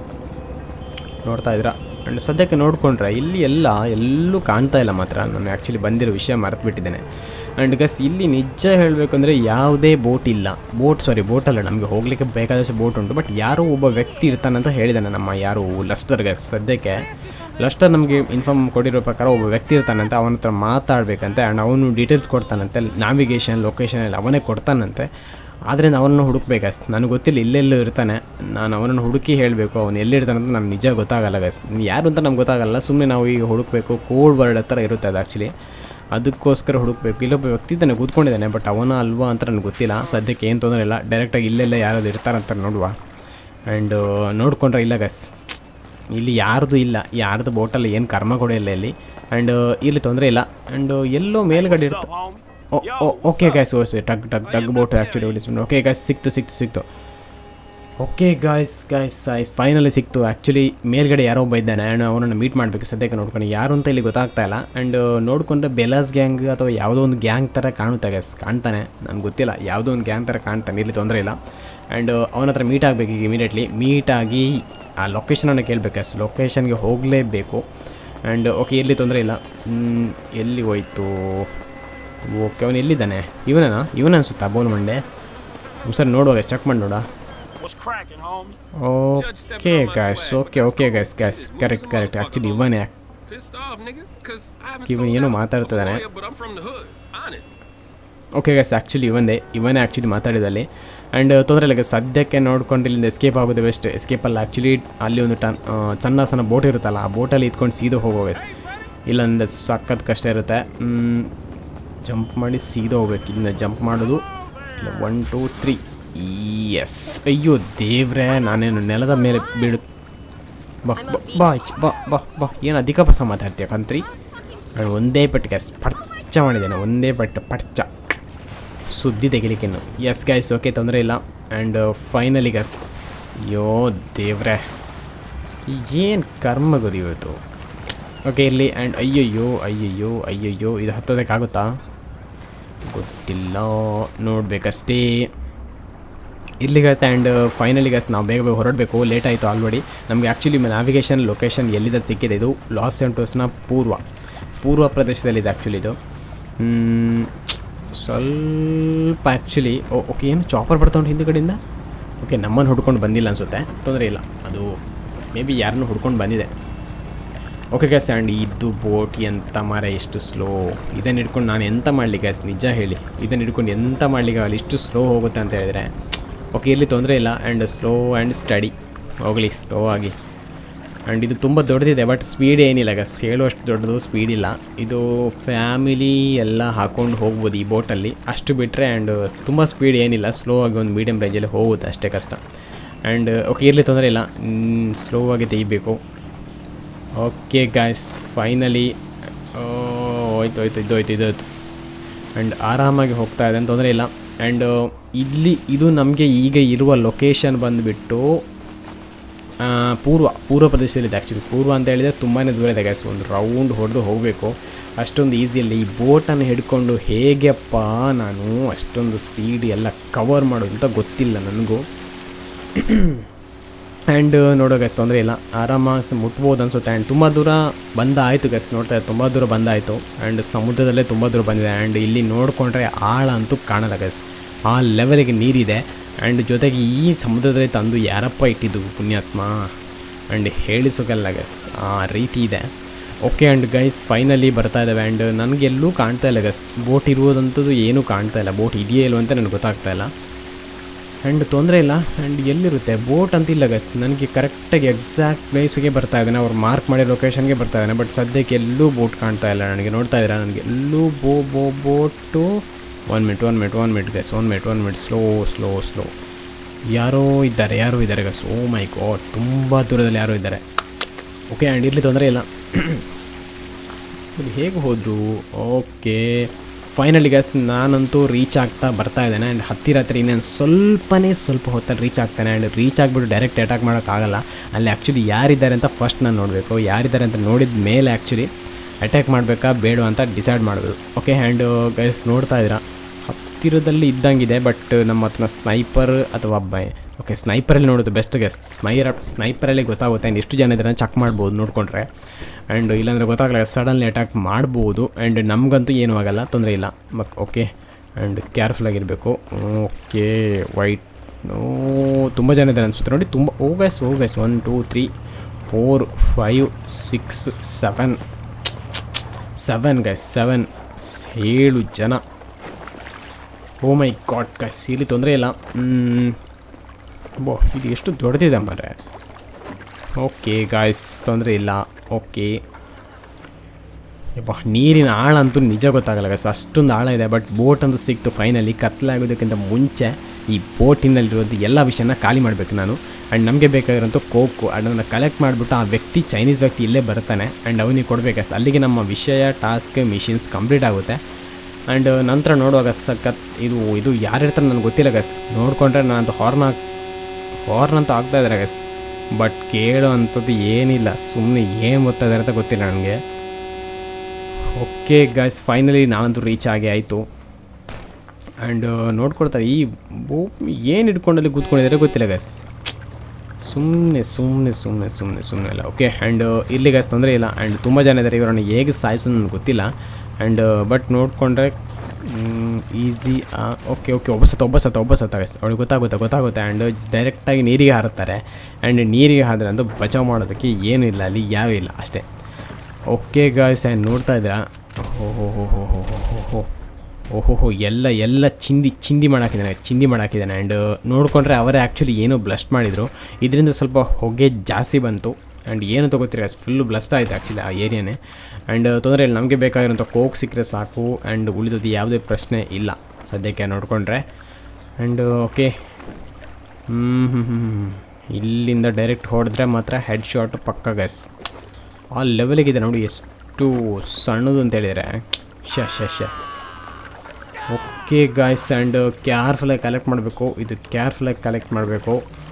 ನೋಡ್ತಾ ಇದ್ದೀರಾ ಆ್ಯಂಡ್ ಸದ್ಯಕ್ಕೆ ನೋಡಿಕೊಂಡ್ರೆ ಇಲ್ಲಿ ಎಲ್ಲ ಎಲ್ಲೂ ಕಾಣ್ತಾ ಇಲ್ಲ ಮಾತ್ರ ನಾನು ಆ್ಯಕ್ಚುಲಿ ಬಂದಿರೋ ವಿಷಯ ಮರೆತುಬಿಟ್ಟಿದ್ದೇನೆ ಆ್ಯಂಡ್ ಗಸ್ ಇಲ್ಲಿ ನಿಜ ಹೇಳಬೇಕಂದ್ರೆ ಯಾವುದೇ ಬೋಟ್ ಇಲ್ಲ ಬೋಟ್ ಸಾರಿ ಬೋಟಲ್ಲ ನಮಗೆ ಹೋಗಲಿಕ್ಕೆ ಬೇಕಾದಷ್ಟು ಬೋಟ್ ಉಂಟು ಬಟ್ ಯಾರೋ ಒಬ್ಬ ವ್ಯಕ್ತಿ ಇರ್ತಾನಂತ ಹೇಳಿದ್ದಾನೆ ನಮ್ಮ ಯಾರು ಲಸ್ಟರ್ ಗಸ್ ಸದ್ಯಕ್ಕೆ ಲಸ್ಟರ್ ನಮಗೆ ಇನ್ಫಾರ್ಮ್ ಕೊಟ್ಟಿರೋ ಪ್ರಕಾರ ಒಬ್ಬ ವ್ಯಕ್ತಿ ಇರ್ತಾನಂತೆ ಅವನ ಹತ್ರ ಮಾತಾಡಬೇಕಂತೆ ಆ್ಯಂಡ್ ಅವನು ಡೀಟೇಲ್ಸ್ ಕೊಡ್ತಾನಂತೆ ನಾವಿಗೇಷನ್ ಲೊಕೇಶನ್ ಎಲ್ಲ ಅವನೇ ಕೊಡ್ತಾನಂತೆ ಆದರೆ ಅವನನ್ನು ಹುಡುಕ್ಬೇಕಸ್ ನನಗೆ ಗೊತ್ತಿಲ್ಲ ಇಲ್ಲೆಲ್ಲೂ ಇರ್ತಾನೆ ನಾನು ಅವನನ್ನು ಹುಡುಕಿ ಹೇಳಬೇಕು ಅವನು ಎಲ್ಲಿರ್ತಾನೆ ಅಂತ ನನಗೆ ನಿಜ ಗೊತ್ತಾಗಲ್ಲ ಗಸ್ ಯಾರು ಅಂತ ನಮ್ಗೆ ಗೊತ್ತಾಗಲ್ಲ ಸುಮ್ಮನೆ ನಾವು ಈಗ ಹುಡುಕಬೇಕು ಕೋಡ್ ವರ್ಡ್ ಹತ್ರ ಇರುತ್ತೆ ಅದು ಆ್ಯಕ್ಚುಲಿ ಅದಕ್ಕೋಸ್ಕರ ಹುಡುಕಬೇಕು ಇಲ್ಲೊಬ್ಬ ವ್ಯಕ್ತಿ ಇದ್ದಾನೆ ಕೂತ್ಕೊಂಡಿದ್ದಾನೆ ಬಟ್ ಅವನ ಅಲ್ವಾ ಅಂತ ನನಗೆ ಗೊತ್ತಿಲ್ಲ ಸದ್ಯಕ್ಕೆ ಏನು ತೊಂದರೆ ಇಲ್ಲ ಡೈರೆಕ್ಟಾಗಿ ಇಲ್ಲೆಲ್ಲ ಯಾರಾದ್ರು ಇರ್ತಾರಂತ ನೋಡುವ ಆ್ಯಂಡ್ ನೋಡಿಕೊಂಡ್ರೆ ಇಲ್ಲ ಗಸ್ ಇಲ್ಲಿ ಯಾರ್ದು ಇಲ್ಲ ಯಾರ್ದು ಬೋಟಲ್ಲಿ ಏನು ಕರ್ಮ ಕೂಡ ಇಲ್ಲ ಇಲ್ಲಿ ಆ್ಯಂಡ್ ಇಲ್ಲಿ ತೊಂದರೆ ಇಲ್ಲ ಆ್ಯಂಡ್ ಎಲ್ಲೋ ಮೇಲ್ಗಡೆ ಇರುತ್ತೆ okay guys okay tug tug tug boat actually ಉಳಿಸ್ಬಿಟ್ಟು ಓಕೆ ಗಾಯ್ಸ್ ಸಿಕ್ತು ಸಿಕ್ತು ಸಿಕ್ತು ಓಕೆ ಗಾಯ್ಸ್ ಗಾಯ್ಸ್ ಸಾಯ್ಸ್ ಫೈನಲಿ ಸಿಕ್ತು ಆ್ಯಕ್ಚುಲಿ ಮೇಲ್ಗಡೆ ಯಾರೋ ಒಬ್ಬ ಇದ್ದಾನೆ ಆ್ಯಂಡ್ ಅವನನ್ನು ಮೀಟ್ ಮಾಡಬೇಕು ಸದ್ಯಕ್ಕೆ ನೋಡ್ಕೊಂಡು ಯಾರು ಅಂತ ಇಲ್ಲಿ ಗೊತ್ತಾಗ್ತಾ ಇಲ್ಲ ಆ್ಯಂಡ್ ನೋಡಿಕೊಂಡ್ರೆ ಬೆಲಾಸ್ ಗ್ಯಾಂಗ್ ಅಥವಾ ಯಾವುದೋ ಒಂದು ಗ್ಯಾಂಗ್ ಥರ ಕಾಣುತ್ತೆ ಗೈಸ್ ಕಾಣ್ತಾನೆ ನನಗೆ ಗೊತ್ತಿಲ್ಲ ಯಾವುದೋ ಒಂದು ಗ್ಯಾಂಗ್ ಥರ ಕಾಣ್ತಾನೆ ಇಲ್ಲಿ ತೊಂದರೆ ಇಲ್ಲ ಆ್ಯಂಡ್ ಅವನ ಹತ್ರ ಮೀಟ್ ಆಗಬೇಕು ಈಗ ಇಮಿಡಿಯೇಟ್ಲಿ ಮೀಟಾಗಿ ಆ ಲೊಕೇಶನನ್ನು ಕೇಳಬೇಕು ಎಸ್ ಲೊಕೇಶನ್ಗೆ ಹೋಗಲೇಬೇಕು ಆ್ಯಂಡ್ ಓಕೆ ಎಲ್ಲಿ ತೊಂದರೆ ಇಲ್ಲ ಹ್ಮ್, ಎಲ್ಲಿ ಹೋಯ್ತು ಓಕೆ ಅವನು ಎಲ್ಲಿದ್ದಾನೆ ಇವನೇನಾ ಇವನ ಅನ್ಸುತ್ತಾ ಬೋಲ್ ಮಂಡೆ ಸರ್ ನೋಡುವಾಗ ಚೆಕ್ ಮಾಡಿ ನೋಡ What's cracking, homie? Okay guys okay okay guys guys correct correct actually ಇವನೇ Pissed off, nigga, cause I haven't Even sold ಏನೋ out. ಮಾತಾಡ್ತಿದ್ದಾನೆ. I'm a lawyer, but I'm from the hood, honest. Okay guys actually ಇವನೇ ಇವನೇ ಆ್ಯಕ್ಚುಲಿ ಮಾತಾಡಿದಲ್ಲಿ ಆ್ಯಂಡ್ ತೊಂದರೆ ಇಲ್ಲ guys, ಸದ್ಯಕ್ಕೆ ನೋಡ್ಕೊಂಡು ಇಲ್ಲಿಂದ ಎಸ್ಕೇಪ್ ಆಗೋದು ಬೆಸ್ಟ್ ಎಸ್ಕೇಪಲ್ಲಿ ಆ್ಯಕ್ಚುಲಿ ಅಲ್ಲಿ ಒಂದು ಟನ್ ಆ, ಸಣ್ಣ ಸಣ್ಣ ಬೋಟ್ ಇರುತ್ತಲ್ಲ ಆ ಬೋಟಲ್ಲಿ ಇದ್ಕೊಂಡು ಸೀದಾ ಹೋಗೋ ಗೈಸ್ ಇಲ್ಲಾಂದ್ರೆ ಸಖತ್ ಕಷ್ಟ ಇರುತ್ತೆ ಜಂಪ್ ಮಾಡಿ ಸೀದಾ ಹೋಗ್ಬೇಕು ಇಲ್ಲಿಂದ ಜಂಪ್ ಮಾಡೋದು ಒನ್ ಟೂ ತ್ರೀ ಎಸ್ ಅಯ್ಯೋ ದೇವ್ರೆ ನಾನೇನು ನೆಲದ ಮೇಲೆ ಬೀಳು ಬಾ ಬಾ, ಬಾ ಈಚೆ, ಬಾ ಬಾ ಬಾ ಏನು ಅಧಿಕ ಪ್ರಸ ಮಾತಾಡ್ತೀಯ ಕಂತ್ರಿ ನಾನು ಒಂದೇ ಪಟ್ಟು ಗ್ಯಾಸ್ ಪಡ್ಚ ಮಾಡಿದ್ದೇನೆ ಒಂದೇ ಪಟ್ಟು ಪಡ್ಚ ಸುದ್ದಿ ತೆಗಿಲಿಕ್ಕಿನ್ನು ಎಸ್ ಗೈಸ್ ಓಕೆ ತೊಂದರೆ ಇಲ್ಲ ಆ್ಯಂಡ್ ಫೈನಲಿ ಗಸ್ ಅಯ್ಯೋ ದೇವ್ರೆ ಏನು ಕರ್ಮ ಗುರು ಇವತ್ತು ಓಕೆ ಇರಲಿ ಆ್ಯಂಡ್ ಅಯ್ಯಯ್ಯೋ ಅಯ್ಯಯ್ಯೋ ಅಯ್ಯಯ್ಯೋ ಇದು ಹತ್ತೋದಕ್ಕಾಗುತ್ತಾ ಗೊತ್ತಿಲ್ಲ ನೋಡಬೇಕಷ್ಟೇ ಇರ್ಲಿ ಗಸ್ ಆ್ಯಂಡ್ ಫೈನಲಿ ಗಸ್ ನಾವು ಬೇಗ ಬೇಗ ಹೊರಡಬೇಕು ಲೇಟ್ ಆಯಿತು ಆಲ್ರೆಡಿ ನಮಗೆ ಆ್ಯಕ್ಚುಲಿ ನ್ಯಾವಿಗೇಷನ್ ಲೊಕೇಶನ್ ಎಲ್ಲಿದೆ ಸಿಕ್ಕಿದೆ ಇದು ಲಾಸ್ ಸೆಂಟೋಸ್ನ ಪೂರ್ವ ಪೂರ್ವ ಪ್ರದೇಶದಲ್ಲಿದೆ ಆ್ಯಕ್ಚುಲಿ ಇದು ಹ್ಮ್, ಸ್ವಲ್ಪ ಆ್ಯಕ್ಚುಲಿ ಓಕೆ ಏನು ಚಾಪರ್ ಬರ್ತಾ ಉಂಟು ಹಿಂದುಗಡೆಯಿಂದ ಓಕೆ ನಮ್ಮನ್ನು ಹುಡ್ಕೊಂಡು ಬಂದಿಲ್ಲ ಅನಿಸುತ್ತೆ ತೊಂದರೆ ಇಲ್ಲ ಅದು ಮೇ ಬಿ ಯಾರನ್ನೂ ಹುಡ್ಕೊಂಡು ಬಂದಿದೆ ಓಕೆ ಗ್ಯಾಸ್ ಆ್ಯಂಡ್ ಇದು ಬೋಟ್ ಎಂತ ಮರ ಎಷ್ಟು ಸ್ಲೋ ಇದನ್ನು ಹಿಡ್ಕೊಂಡು ನಾನು ಎಂತ ಮಾಡಲಿ ಗ್ಯಾಸ್ ನಿಜ ಹೇಳಿ ಇದನ್ನು ಹಿಡ್ಕೊಂಡು ಎಂತ ಮಾಡಲಿಕ್ಕೆ ಆಗಲ್ಲ ಇಷ್ಟು ಸ್ಲೋ ಹೋಗುತ್ತೆ ಅಂತ ಹೇಳಿದರೆ ಓಕೆ ಇಲ್ಲಿ ತೊಂದರೆ ಇಲ್ಲ ಆ್ಯಂಡ್ ಸ್ಲೋ ಆ್ಯಂಡ್ ಸ್ಟಡಿ ಹೋಗಲಿ ಸ್ಲೋ ಆಗಿ ಆ್ಯಂಡ್ ಇದು ತುಂಬ ದೊಡ್ಡದಿದೆ ಬಟ್ ಸ್ಪೀಡ್ ಏನಿಲ್ಲ ಗಸ್ ಹೇಳುವಷ್ಟು ದೊಡ್ಡದು ಸ್ಪೀಡ್ ಇಲ್ಲ ಇದು ಫ್ಯಾಮಿಲಿ ಎಲ್ಲ ಹಾಕ್ಕೊಂಡು ಹೋಗ್ಬೋದು ಈ ಬೋಟಲ್ಲಿ ಅಷ್ಟು ಬಿಟ್ಟರೆ ಆ್ಯಂಡ್ ತುಂಬ ಸ್ಪೀಡ್ ಏನಿಲ್ಲ ಸ್ಲೋ ಆಗಿ ಒಂದು ಮೀಡಿಯಮ್ ರೇಂಜಲ್ಲಿ ಹೋಗುತ್ತೆ ಅಷ್ಟೇ ಕಷ್ಟ ಆ್ಯಂಡ್ ಓಕೆ ಇರಲಿ ತೊಂದರೆ ಇಲ್ಲ ಸ್ಲೋ ಆಗಿ ತೆಗಿಬೇಕು ಓಕೆ ಗಾಯ್ಸ್ ಫೈನಲಿ ಹೋಯ್ತು ಹೋಯ್ತು ಇದು ಹೋಯ್ತು ಇದು ಹೋಯ್ತು ಆ್ಯಂಡ್ ಆರಾಮಾಗಿ ಹೋಗ್ತಾ ಇದೆ ಅಂತ ತೊಂದರೆ ಇಲ್ಲ ಆ್ಯಂಡ್ ಇಲ್ಲಿ ಇದು ನಮಗೆ ಈಗ ಇರುವ ಲೊಕೇಶನ್ ಬಂದುಬಿಟ್ಟು ಪೂರ್ವ ಪೂರ್ವ ಪ್ರದೇಶದಲ್ಲಿದೆ ಆ್ಯಕ್ಚುಲಿ ಪೂರ್ವ ಅಂತ ಹೇಳಿದರೆ ತುಂಬಾ ದೂರ ಇದೆ ಗ್ಯಾಸ್ ಒಂದು ರೌಂಡ್ ಹೊಡೆದು ಹೋಗಬೇಕು ಅಷ್ಟೊಂದು ಈಸಿಯಲ್ಲಿ ಈ ಬೋಟನ್ನು ಹಿಡ್ಕೊಂಡು ಹೇಗೆಪ್ಪ ನಾನು ಅಷ್ಟೊಂದು ಸ್ಪೀಡ್ ಎಲ್ಲ ಕವರ್ ಮಾಡೋದು ಅಂತ ಗೊತ್ತಿಲ್ಲ ನನಗೂ ಆ್ಯಂಡ್ ನೋಡೋ ಗಸ್ ತೊಂದರೆ ಇಲ್ಲ ಆರಾಮಾಗಿ ಮುಟ್ಬೋದು ಅನ್ಸುತ್ತೆ ಆ್ಯಂಡ್ ತುಂಬ ದೂರ ಬಂದಾಯಿತು ಗಸ್ ನೋಡ್ತಾ ತುಂಬ ದೂರ ಬಂದಾಯಿತು ಆ್ಯಂಡ್ ಸಮುದ್ರದಲ್ಲೇ ತುಂಬ ದೂರ ಬಂದಿದೆ ಆ್ಯಂಡ್ ಇಲ್ಲಿ ನೋಡಿಕೊಂಡ್ರೆ ಆಳ ಅಂತೂ ಕಾಣಲ್ಲ ಗಸ್ ಆ ಲೆವೆಲಿಗೆ ನೀರಿದೆ ಆ್ಯಂಡ್ ಜೊತೆಗೆ ಈ ಸಮುದ್ರದಲ್ಲಿ ತಂದು ಯಾರಪ್ಪ ಇಟ್ಟಿದ್ದು ಪುಣ್ಯಾತ್ಮ ಆ್ಯಂಡ್ ಹೇಳಿಸೋಕಲ್ಲ ಗಸ್ ಆ ರೀತಿ ಇದೆ ಓಕೆ ಆ್ಯಂಡ್ ಗೈಸ್ ಫೈನಲಿ ಬರ್ತಾ ಇದ್ದಾವೆ ಆ್ಯಂಡ್ ನನಗೆಲ್ಲೂ ಕಾಣ್ತಾ ಇಲ್ಲ ಗಸ್ ಬೋಟ್ ಇರುವುದಂಥದ್ದು ಏನೂ ಕಾಣ್ತಾ ಇಲ್ಲ ಬೋಟ್ ಇದೆಯೇ ಇಲ್ವ ಅಂತ ನನಗೆ ಗೊತ್ತಾಗ್ತಾ ಇಲ್ಲ ಆ್ಯಂಡ್ ತೊಂದರೆ ಇಲ್ಲ ಆ್ಯಂಡ್ ಎಲ್ಲಿರುತ್ತೆ ಬೋಟ್ ಅಂತಿಲ್ಲ ಗಸ್ ನನಗೆ ಕರೆಕ್ಟಾಗಿ ಎಕ್ಸಾಕ್ಟ್ ಪ್ಲೇಸಿಗೆ ಬರ್ತಾ ಇದ್ದಾನೆ ಅವ್ರು ಮಾರ್ಕ್ ಮಾಡಿರೋ ಲೊಕೇಶನ್ಗೆ ಬರ್ತಾ ಇದ್ದಾನೆ ಬಟ್ ಸದ್ಯಕ್ಕೆ ಎಲ್ಲೂ ಬೋಟ್ ಕಾಣ್ತಾ ಇಲ್ಲ ನನಗೆ ನೋಡ್ತಾ ಇದ್ದೀರಾ ನನಗೆ ಎಲ್ಲೂ ಬೋ ಬೋ boat one minute one minute one minute guys one minute one minute slow slow slow ಯಾರೋ ಇದ್ದಾರೆ ಯಾರೋ ಇದ್ದಾರೆ ಗಸ್ ಓ ಮೈ ಗಾಡ್ ತುಂಬ ದೂರದಲ್ಲಿ ಯಾರೋ ಇದ್ದಾರೆ ಓಕೆ ಆ್ಯಂಡ್ ಇರಲಿ ತೊಂದರೆ ಇಲ್ಲ ಅದು ಹೇಗೆ ಹೋದರು ಓಕೆ ಫೈನಲಿ ಗಸ್ ನಾನಂತೂ ರೀಚ್ ಆಗ್ತಾ ಬರ್ತಾ ಇದ್ದೇನೆ ಆ್ಯಂಡ್ ಹತ್ತಿರ ಹತ್ತಿರ ಇನ್ನೇನು ಸ್ವಲ್ಪನೇ ಸ್ವಲ್ಪ ಹೊತ್ತಲ್ಲಿ ರೀಚ್ ಆಗ್ತಾನೆ ಆ್ಯಂಡ್ ರೀಚ್ ಆಗಿಬಿಟ್ಟು ಡೈರೆಕ್ಟ್ ಅಟ್ಯಾಕ್ ಮಾಡೋಕ್ಕಾಗಲ್ಲ ಅಲ್ಲಿ ಆ್ಯಕ್ಚುಲಿ ಯಾರಿದ್ದಾರೆ ಅಂತ ಫಸ್ಟ್ ನಾನು ನೋಡಬೇಕು ಯಾರಿದ್ದಾರೆ ಅಂತ ನೋಡಿದ ಮೇಲೆ ಆ್ಯಕ್ಚುಲಿ ಅಟ್ಯಾಕ್ ಮಾಡಬೇಕಾ ಬೇಡ ಅಂತ ಡಿಸೈಡ್ ಮಾಡಬೇಕು ಓಕೆ ಆ್ಯಂಡ್ ಗೈಸ್ ನೋಡ್ತಾ ಇದ್ದೀರಾ ಹತ್ತಿರದಲ್ಲಿ ಇದ್ದಂಗಿದೆ ಬಟ್ ನಮ್ಮ ಹತ್ರ ಸ್ನೈಪರ್ ಅಥವಾ ಬೈ ಓಕೆ ಸ್ನೈಪರಲ್ಲಿ ನೋಡೋದು ಬೆಸ್ಟ್ ಗೆಸ್ ಸ್ನೈರ ಸ್ನೈಪರಲ್ಲಿ ಗೊತ್ತಾಗುತ್ತೆ ಆ್ಯಂಡ್ ಎಷ್ಟು ಜನ ಇದ್ದಾರೆ ಚೆಕ್ ಮಾಡ್ಬೋದು ನೋಡಿಕೊಂಡ್ರೆ ಆ್ಯಂಡ್ ಇಲ್ಲಾಂದರೆ ಗೊತ್ತಾಗಲ್ಲ ಸಡನ್ಲಿ ಅಟ್ಯಾಕ್ ಮಾಡ್ಬೋದು ಆ್ಯಂಡ್ ನಮಗಂತೂ ಏನೂ ಆಗಲ್ಲ ತೊಂದರೆ ಇಲ್ಲ ಮಕ್ ಓಕೆ ಆ್ಯಂಡ್ ಕೇರ್ಫುಲ್ ಆಗಿರಬೇಕು ಓಕೆ ವೈಟ್ ಓ ತುಂಬ ಜನ ಇದ್ದಾರೆ ಅನ್ಸುತ್ತೆ ನೋಡಿ ತುಂಬ oh guys oh guys one two three four five six seven seven guys seven ಏಳು ಜನ ಓ ಮೈ ಗಾಡ್ ಗೈಸ್ ಇಲ್ಲಿ ತೊಂದರೆ ಇಲ್ಲ ಮ್, ಬೋ ಇದು ಎಷ್ಟು ದೊಡ್ಡದಿದೆ ಮರೆ ಓಕೆ ಗಾಯ್ಸ್ ತೊಂದರೆ ಇಲ್ಲ ಓಕೆ ಯಪ್ಪ ನೀರಿನ ಆಳ ಅಂತೂ ನಿಜ ಗೊತ್ತಾಗಲ್ಲ ಗೈಸ್ ಅಷ್ಟೊಂದು ಆಳ ಇದೆ ಬಟ್ ಬೋಟ್ ಅಂತೂ ಸಿಕ್ತು ಫೈನಲಿ ಕತ್ಲಾಗೋದಕ್ಕಿಂತ ಮುಂಚೆ ಈ ಬೋಟಿನಲ್ಲಿರೋದು ಎಲ್ಲ ವಿಷಯನ ಖಾಲಿ ಮಾಡಬೇಕು ನಾನು ಆ್ಯಂಡ್ ನಮಗೆ ಬೇಕಾಗಿರೋಂಥ ಕೋಕು ಅದನ್ನು ಕಲೆಕ್ಟ್ ಮಾಡಿಬಿಟ್ಟು ಆ ವ್ಯಕ್ತಿ ಚೈನೀಸ್ ವ್ಯಕ್ತಿ ಇಲ್ಲೇ ಬರ್ತಾನೆ ಆ್ಯಂಡ್ ಅವನಿಗೆ ಕೊಡಬೇಕು ಅಲ್ಲಿಗೆ ನಮ್ಮ ವಿಷಯ ಟಾಸ್ಕ್ ಮಿಷಿನ್ಸ್ ಕಂಪ್ಲೀಟ್ ಆಗುತ್ತೆ ಆ್ಯಂಡ್ ನಂತರ ನೋಡುವಾಗ ಸಖತ್ ಇದು ಇದು ಯಾರಿರ್ತಾರೆ ನನಗೆ ಗೊತ್ತಿಲ್ಲ ಗಸ್ ನೋಡಿಕೊಂಡ್ರೆ ನಾನು ಹಾರ್ನ್ ಹಾಕ್ ಹಾರ್ನ್ ಅಂತ ಆಗ್ತಾ ಇದ್ದಾರೆ ಗಸ್ ಬಟ್ ಕೇಳೋ ಅಂಥದ್ದು ಏನಿಲ್ಲ ಸುಮ್ಮನೆ ಏನು ಓದ್ತಾ ಇದ್ದಾರೆ ಅಂತ ಗೊತ್ತಿಲ್ಲ ನನಗೆ ಓಕೆ ಗೈಸ್ ಫೈನಲಿ ನಾನಂತೂ ರೀಚ್ ಆಗಿ ಆಯಿತು ಆ್ಯಂಡ್ ನೋಡ್ಕೊಳ್ತಾರೆ ಈ ಬೋ ಏನು ಹಿಡ್ಕೊಂಡಲ್ಲಿ ಕೂತ್ಕೊಂಡಿದ್ದಾರೆ ಗೊತ್ತಿಲ್ಲ ಗೈಸ್ ಸುಮ್ಮನೆ ಸುಮ್ಮನೆ ಸುಮ್ಮನೆ ಸುಮ್ಮನೆ ಸುಮ್ಮನೆ ಇಲ್ಲ ಓಕೆ ಆ್ಯಂಡ್ ಇಲ್ಲಿ ಗೈಸ್ ತೊಂದರೆ ಇಲ್ಲ ಆ್ಯಂಡ್ ತುಂಬ ಜನ ಇದ್ದಾರೆ ಇವರನ್ನು ಹೇಗೆ ಸಾಯಿಸೋದು ನನಗೆ ಗೊತ್ತಿಲ್ಲ ಆ್ಯಂಡ್ ಬಟ್ ನೋಡಿಕೊಂಡ್ರೆ ಈಸಿ ಓಕೆ ಓಕೆ ಒಬ್ಬ ಸತ್ತ ಒಬ್ಬ ಸತ್ತ ಒಬ್ಬ ಸತ್ತ ಗೈಸ್ ಅವಳಿಗೆ ಗೊತ್ತಾಗುತ್ತೆ ಗೊತ್ತಾಗುತ್ತೆ ಆ್ಯಂಡ್ ಡೈರೆಕ್ಟಾಗಿ ನೀರಿಗೆ ಹಾರುತ್ತಾರೆ ಆ್ಯಂಡ್ ನೀರಿಗೆ ಹಾದ್ರೆ ಅಂತೂ ಬಚಾವ್ ಮಾಡೋದಕ್ಕೆ ಏನೂ ಇಲ್ಲ ಅಲ್ಲಿ ಯಾವ ಇಲ್ಲ ಅಷ್ಟೇ ಓಕೆ ಗಾಯ್ಸ್ ಆ್ಯಂಡ್ ನೋಡ್ತಾ ಇದ್ದೀರಾ ಓಹೋ ಹೋ ಹೋ ಹೋ ಹೋ ಹೋ ಹೋ ಹೋ ಓಹೋ ಹೋ ಎಲ್ಲ ಎಲ್ಲ ಚಿಂದಿ ಚಿಂದಿ ಮಾಡಾಕಿದ್ದಾನೆ ಚಿಂದಿ ಮಾಡಾಕಿದ್ದಾನೆ ಆ್ಯಂಡ್ ನೋಡಿಕೊಂಡ್ರೆ ಅವರೇ ಆ್ಯಕ್ಚುಲಿ ಏನೋ ಬ್ಲಸ್ಟ್ ಮಾಡಿದರು ಇದರಿಂದ ಸ್ವಲ್ಪ ಹೊಗೆ ಜಾಸ್ತಿ ಬಂತು ಆ್ಯಂಡ್ ಏನು ತಗೋತೀರಿ ಫುಲ್ಲು ಬ್ಲಸ್ಟ್ ಆಯಿತು ಆ್ಯಕ್ಚುಲಿ ಆ ಏರಿಯಾನೇ ಆ್ಯಂಡ್ ತೊಂದರೆ ಇಲ್ಲ ನಮಗೆ ಬೇಕಾಗಿರೋಂಥ ಕೋಕ್ ಸಿಕ್ಕರೆ ಸಾಕು ಆ್ಯಂಡ್ ಉಳಿದದ್ದು ಯಾವುದೇ ಪ್ರಶ್ನೆ ಇಲ್ಲ ಸದ್ಯಕ್ಕೆ ನೋಡಿಕೊಂಡ್ರೆ ಆ್ಯಂಡ್ ಓಕೆ ಹ್ಞೂ ಹ್ಞೂ ಹ್ಞೂ ಇಲ್ಲಿಂದ ಡೈರೆಕ್ಟ್ ಹೊಡೆದ್ರೆ ಮಾತ್ರ ಹೆಡ್ ಶಾಟ್ ಪಕ್ಕ ಗಸ್ ಆ ಲೆವೆಲಿಗಿದೆ ನೋಡಿ ಎಷ್ಟು ಸಣ್ಣದು ಅಂತ ಹೇಳಿದರೆ ಶ ಶ ಶ ಓಕೆ ಗಾಯ್ಸ್ ಆ್ಯಂಡ್ ಕೇರ್ಫುಲ್ಲಾಗಿ ಕಲೆಕ್ಟ್ ಮಾಡಬೇಕು ಇದು ಕೇರ್ಫುಲ್ಲಾಗಿ ಕಲೆಕ್ಟ್ ಮಾಡಬೇಕು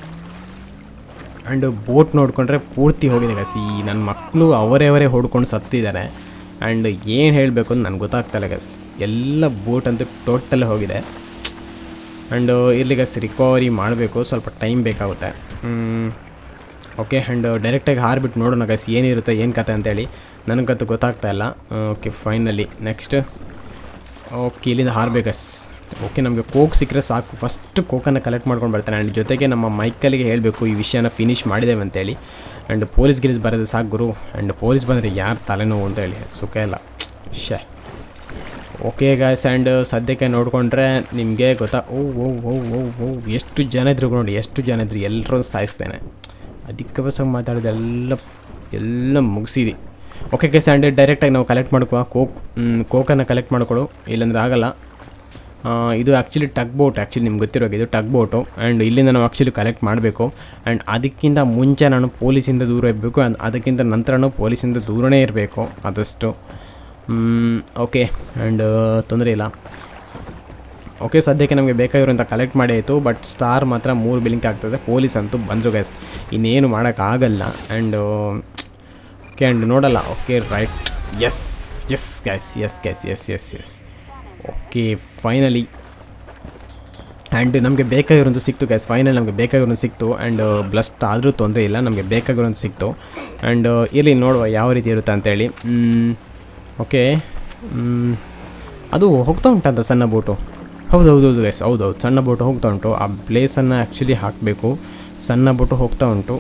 ಆ್ಯಂಡ್ ಬೋಟ್ ನೋಡಿಕೊಂಡ್ರೆ ಪೂರ್ತಿ ಹೋಗಿದೆ ಗಸ್ ಈ ನನ್ನ ಮಕ್ಕಳು ಅವರೇ ಅವರೇ ಹೊಡ್ಕೊಂಡು ಸತ್ತಿದ್ದಾರೆ ಆ್ಯಂಡ್ ಏನು ಹೇಳಬೇಕು ಅಂತ ನನಗೆ ಗೊತ್ತಾಗ್ತಾಯಿಲ್ಲ ಗಸ್ ಎಲ್ಲ ಬೋಟ್ ಅಂತೂ ಟೋಟಲ್ ಹೋಗಿದೆ ಆ್ಯಂಡ್ ಇಲ್ಲಿ ಗಸ್ ರಿಕವರಿ ಮಾಡಬೇಕು ಸ್ವಲ್ಪ ಟೈಮ್ ಬೇಕಾಗುತ್ತೆ ಓಕೆ ಆ್ಯಂಡ್ ಡೈರೆಕ್ಟಾಗಿ ಹಾರ್ಬಿಟ್ಟು ನೋಡೋಣ ಗಸ್ ಏನಿರುತ್ತೆ ಏನು ಕತೆ ಅಂತೇಳಿ ನನಗಂತೂ ಗೊತ್ತಾಗ್ತಾ ಇಲ್ಲ ಓಕೆ ಫೈನಲಿ ನೆಕ್ಸ್ಟ್ ಓಕೆ ಇಲ್ಲಿಂದ ಹಾರ್ಬೇಕಸ್ ಓಕೆ ನಮಗೆ ಕೋಕ್ ಸಿಕ್ಕರೆ ಸಾಕು ಫಸ್ಟ್ ಕೋಕನ್ನು ಕಲೆಕ್ಟ್ ಮಾಡ್ಕೊಂಡು ಬರ್ತಾನೆ ಆ್ಯಂಡ್ ಜೊತೆಗೆ ನಮ್ಮ ಮೈಕಲ್ಲಿಗೆ ಹೇಳಬೇಕು ಈ ವಿಷಯನ ಫಿನಿಷ್ ಮಾಡಿದ್ದೇವೆ ಅಂತೇಳಿ ಆ್ಯಂಡ್ ಪೊಲೀಸ್ ಗಿರೀಸ್ ಬರೋದು ಸಾಕು ಗುರು ಆ್ಯಂಡ್ ಪೊಲೀಸ್ ಬಂದರೆ ಯಾರು ತಲೆನೋವು ಅಂತ ಹೇಳಿ ಸುಖ ಇಲ್ಲ ಶೇ ಓಕೆ ಗಾಯ್ಸ್ ಆ್ಯಂಡ್ ಸದ್ಯಕ್ಕೆ ನೋಡಿಕೊಂಡ್ರೆ ನಿಮಗೆ ಗೊತ್ತಾ ಓ ಓ ಓ ಓ ಓ ಎಷ್ಟು ಜನ ಇದ್ರು ನೋಡಿ ಎಷ್ಟು ಜನ ಇದ್ರು ಎಲ್ಲರೂ ಸಾಯಿಸ್ತೇನೆ ಅದಕ್ಕೆ ಬಸ್ಸಾಗಿ ಮಾತಾಡಿದೆ ಎಲ್ಲ ಎಲ್ಲ ಮುಗಿಸಿದಿ ಓಕೆ ಕೇಸ್ ಆ್ಯಂಡ್ ಡೈರೆಕ್ಟಾಗಿ ನಾವು ಕಲೆಕ್ಟ್ ಮಾಡ್ಕೋ ಕೋಕ್ ಕೋಕನ್ನು ಕಲೆಕ್ಟ್ ಮಾಡ್ಕೊಡು ಇಲ್ಲಾಂದ್ರೆ ಆಗಲ್ಲ ಇದು ಆ್ಯಕ್ಚುಲಿ ಟಗ್ ಬೋಟ್ ಆ್ಯಕ್ಚುಲಿ ನಿಮ್ಗೆ ಗೊತ್ತಿರೋಗೆ ಇದು ಟಗ್ ಬೋಟು ಆ್ಯಂಡ್ ಇಲ್ಲಿಂದ ನಾವು ಆ್ಯಕ್ಚುಲಿ ಕಲೆಕ್ಟ್ ಮಾಡಬೇಕು ಆ್ಯಂಡ್ ಅದಕ್ಕಿಂತ ಮುಂಚೆ ನಾನು ಪೊಲೀಸಿಂದ ದೂರ ಇರಬೇಕು ಆ್ಯಂಡ್ ಅದಕ್ಕಿಂತ ನಂತರನೂ ಪೊಲೀಸಿಂದ ದೂರನೇ ಇರಬೇಕು ಆದಷ್ಟು ಓಕೆ ಆ್ಯಂಡ್ ತೊಂದರೆ ಇಲ್ಲ ಓಕೆ ಸದ್ಯಕ್ಕೆ ನಮಗೆ ಬೇಕಾಗಿರೋಂಥ ಕಲೆಕ್ಟ್ ಮಾಡಿ ಆಯಿತು ಬಟ್ ಸ್ಟಾರ್ ಮಾತ್ರ ಮೂರು ಬಿಲಿಂಕ್ ಆಗ್ತದೆ ಪೊಲೀಸ್ ಅಂತೂ ಬಂದರು ಗೈಸ್ ಇನ್ನೇನು ಮಾಡೋಕ್ಕಾಗಲ್ಲ ಆ್ಯಂಡ್ ಓಕೆ ಆ್ಯಂಡ್ ನೋಡಲ್ಲ okay right yes yes guys yes guys yes yes yes okay finally and ನಮಗೆ ಬೇಕಾಗಿರೋದು ಸಿಕ್ತು ಗ್ಯಾಸ್ ಫೈನಲ್ ನಮಗೆ ಬೇಕಾಗಿರೋದು ಸಿಕ್ತು ಆ್ಯಂಡ್ ಬ್ಲಸ್ಟ್ ಆದರೂ ತೊಂದರೆ ಇಲ್ಲ ನಮಗೆ ಬೇಕಾಗಿರೋದು ಸಿಕ್ತು ಆ್ಯಂಡ್ ಇಲ್ಲಿ ನೋಡುವ ಯಾವ ರೀತಿ ಇರುತ್ತೆ ಅಂತೇಳಿ ಓಕೆ ಅದು ಹೋಗ್ತಾ ಉಂಟಂತ ಸಣ್ಣ ಬೋಟು ಹೌದು ಹೌದು ಹೌದು ಗೈಸ್ ಹೌದು ಹೌದು ಸಣ್ಣ ಬೋಟು ಹೋಗ್ತಾ ಉಂಟು ಆ ಪ್ಲೇಸನ್ನು ಆ್ಯಕ್ಚುಲಿ ಹಾಕಬೇಕು ಸಣ್ಣ ಬೋಟು ಹೋಗ್ತಾ ಉಂಟು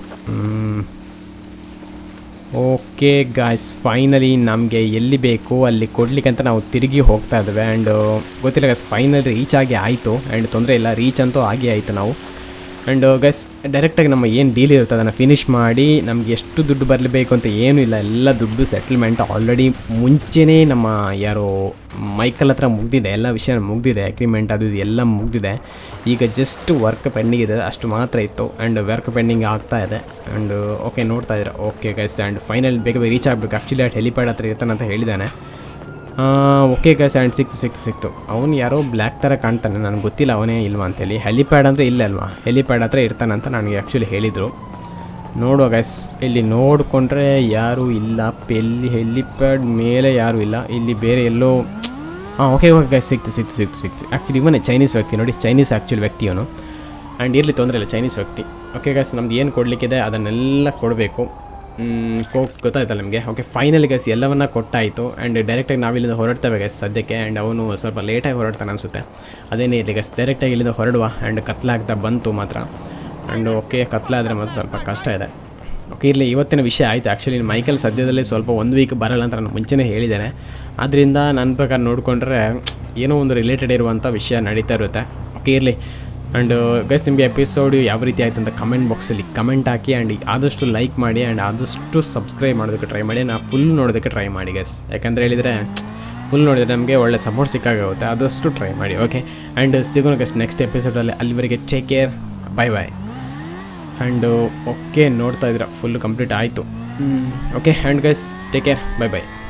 ಓಕೆ ಗಾಯ್ಸ್ ಫೈನಲಿ ನಮಗೆ ಎಲ್ಲಿ ಬೇಕು ಅಲ್ಲಿ ಕೊಡ್ಲಿಕ್ಕೆ ಅಂತ ನಾವು ತಿರುಗಿ ಹೋಗ್ತಾ ಇದ್ದೇವೆ ಆ್ಯಂಡ್ ಗೊತ್ತಿಲ್ಲ ಗೈಸ್ ಫೈನಲ್ ರೀಚ್ ಆಗಿ ಆಯಿತು ಆ್ಯಂಡ್ ತೊಂದರೆ ಇಲ್ಲ ರೀಚ್ ಅಂತೂ ಆಗೇ ಆಯಿತು ನಾವು ಆ್ಯಂಡ್ ಗೈಸ್ ಡೈರೆಕ್ಟಾಗಿ ನಮ್ಮ ಏನು ಡೀಲ್ ಇರುತ್ತೆ ಅದನ್ನು ಫಿನಿಷ್ ಮಾಡಿ ನಮಗೆ ಎಷ್ಟು ದುಡ್ಡು ಬರಲೇಬೇಕು ಅಂತ ಏನೂ ಇಲ್ಲ ಎಲ್ಲ ದುಡ್ಡು ಸೆಟಲ್ಮೆಂಟ್ ಆಲ್ರೆಡಿ ಮುಂಚೆನೇ ನಮ್ಮ ಯಾರೋ ಮೈಕಲ್ ಹತ್ರ ಮುಗ್ದಿದೆ ಎಲ್ಲ ವಿಷಯ ಮುಗ್ದಿದೆ ಅಗ್ರಿಮೆಂಟ್ ಅದು ಇದು ಎಲ್ಲ ಮುಗ್ದಿದೆ ಈಗ ಜಸ್ಟ್ ವರ್ಕ್ ಪೆಂಡಿಂಗ್ ಇದೆ ಅಷ್ಟು ಮಾತ್ರ ಇತ್ತು ಆ್ಯಂಡ್ ವರ್ಕ್ ಪೆಂಡಿಂಗ್ ಆಗ್ತಾ ಇದೆ ಆ್ಯಂಡ್ ಓಕೆ ನೋಡ್ತಾ ಇದ್ದೀರಾ ಓಕೆ ಗೈಸ್ ಆ್ಯಂಡ್ ಫೈನಲ್ ಬೇಗ ಬೇಗ ರೀಚ್ ಆಗಬೇಕು ಆ್ಯಕ್ಚುಲಿ ಅಟ್ ಹೆಲಿಪ್ಯಾಡ್ ಹತ್ರ ಇರ್ತಾನಂತ ಹೇಳಿದ್ದಾನೆ ಓಕೆ ಗೈಸ್ ಆ್ಯಂಡ್ ಸಿಕ್ತು ಸಿಕ್ತು ಸಿಕ್ತು ಅವನು ಯಾರೋ ಬ್ಲ್ಯಾಕ್ ಥರ ಕಾಣ್ತಾನೆ ನನಗೆ ಗೊತ್ತಿಲ್ಲ ಅವನೇ ಇಲ್ವಾ ಅಂತೇಳಿ ಹೆಲಿಪ್ಯಾಡ್ ಅಂದರೆ ಇಲ್ಲ ಅಲ್ವಾ ಹೆಲಿಪ್ಯಾಡ್ ಹತ್ರ ಇರ್ತಾನಂತ ನನಗೆ ಆ್ಯಕ್ಚುಲಿ ಹೇಳಿದರು ನೋಡುವ ಗೈಸ್ ಇಲ್ಲಿ ನೋಡಿಕೊಂಡ್ರೆ ಯಾರೂ ಇಲ್ಲ ಎಲ್ಲಿ ಹೆಲಿಪ್ಯಾಡ್ ಮೇಲೆ ಯಾರೂ ಇಲ್ಲ ಇಲ್ಲಿ ಬೇರೆ ಎಲ್ಲೋ ಹಾಂ ಓಕೆ ಓಕೆ ಗೈಸ್ ಸಿಕ್ತು ಸಿಕ್ತು ಸಿಕ್ತು ಸಿಕ್ತು ಆ್ಯಕ್ಚುಲಿ ಇವನೇ ಚೈನೀಸ್ ವ್ಯಕ್ತಿ ನೋಡಿ ಚೈನೀಸ್ ಆ್ಯಕ್ಚುಲಿ ವ್ಯಕ್ತಿ ಅವನು ಆ್ಯಂಡ್ ಇರಲಿ ತೊಂದರೆ ಇಲ್ಲ ಚೈನೀಸ್ ವ್ಯಕ್ತಿ ಓಕೆ ಗೈಸ್ ನಮ್ದು ಏನು ಕೊಡಲಿಕ್ಕಿದೆ ಅದನ್ನೆಲ್ಲ ಕೊಡಬೇಕು ಕೋಕ್ ಗೊತ್ತಾಯ್ತಲ್ಲ ನಿಮಗೆ ಓಕೆ ಫೈನಲಿ ಗೈಸ್ ಎಲ್ಲವನ್ನ ಕೊಟ್ಟಾಯಿತು ಆ್ಯಂಡ್ ಡೈರೆಕ್ಟಾಗಿ ನಾವಿಲ್ಲಿಂದ ಹೊರಡ್ತೇವೆ ಗೈಸ್ ಸದ್ಯಕ್ಕೆ ಆ್ಯಂಡ್ ಅವನು ಸ್ವಲ್ಪ ಲೇಟಾಗಿ ಹೊರಡ್ತಾನೆ ಅನಿಸುತ್ತೆ ಅದೇನೇ ಇರಲಿ ಗೈಸ್ ಡೈರೆಕ್ಟಾಗಿ ಇಲ್ಲಿಂದ ಹೊರಡುವ ಆ್ಯಂಡ್ ಕತ್ಲಾಗ್ತಾ ಬಂತು ಮಾತ್ರ ಆ್ಯಂಡ್ ಓಕೆ ಕತ್ಲಾದರೆ ಮಾತ್ರ ಸ್ವಲ್ಪ ಕಷ್ಟ ಇದೆ ಓಕೆ ಇರಲಿ ಇವತ್ತಿನ ವಿಷಯ ಆಯಿತು ಆ್ಯಕ್ಚುಲಿ ಮೈಕಲ್ ಸದ್ಯದಲ್ಲೇ ಸ್ವಲ್ಪ ಒಂದು ವೀಕ್ ಬರಲ್ಲ ಅಂತ ನಾನು ಮುಂಚೆನೇ ಹೇಳಿದ್ದೇನೆ ಆದ್ದರಿಂದ ನನ್ನ ಪ್ರಕಾರ ನೋಡಿಕೊಂಡ್ರೆ ಏನೋ ಒಂದು ರಿಲೇಟೆಡ್ ಇರುವಂಥ ವಿಷಯ ನಡೀತಾ ಇರುತ್ತೆ ಓಕೆ ಇರಲಿ ಆ್ಯಂಡ್ ಗೈಸ್ ನಿಮಗೆ ಎಪಿಸೋಡ್ ಯಾವ ರೀತಿ ಆಯಿತು ಅಂತ ಕಮೆಂಟ್ ಬಾಕ್ಸಲ್ಲಿ ಕಮೆಂಟ್ ಹಾಕಿ ಆ್ಯಂಡ್ ಆದಷ್ಟು ಲೈಕ್ ಮಾಡಿ ಆ್ಯಂಡ್ ಆದಷ್ಟು ಸಬ್ಸ್ಕ್ರೈಬ್ ಮಾಡೋದಕ್ಕೆ ಟ್ರೈ ಮಾಡಿ ನಾ ಫುಲ್ ನೋಡೋದಕ್ಕೆ ಟ್ರೈ ಮಾಡಿ ಗೈಸ್ ಯಾಕಂದರೆ ಹೇಳಿದರೆ ಫುಲ್ ನೋಡಿದರೆ ನಮಗೆ ಒಳ್ಳೆ ಸಪೋರ್ಟ್ ಸಿಕ್ಕಾಗುತ್ತೆ ಆದಷ್ಟು ಟ್ರೈ ಮಾಡಿ ಓಕೆ ಆ್ಯಂಡ್ ಸಿಗೋಣ ಗೈಸ್ ನೆಕ್ಸ್ಟ್ ಎಪಿಸೋಡಲ್ಲಿ ಅಲ್ಲಿವರೆಗೆ take care bye bye and okay ನೋಡ್ತಾ ಇದ್ದೀರಾ ಫುಲ್ಲು ಕಂಪ್ಲೀಟ್ ಆಯಿತು okay and guys take care bye bye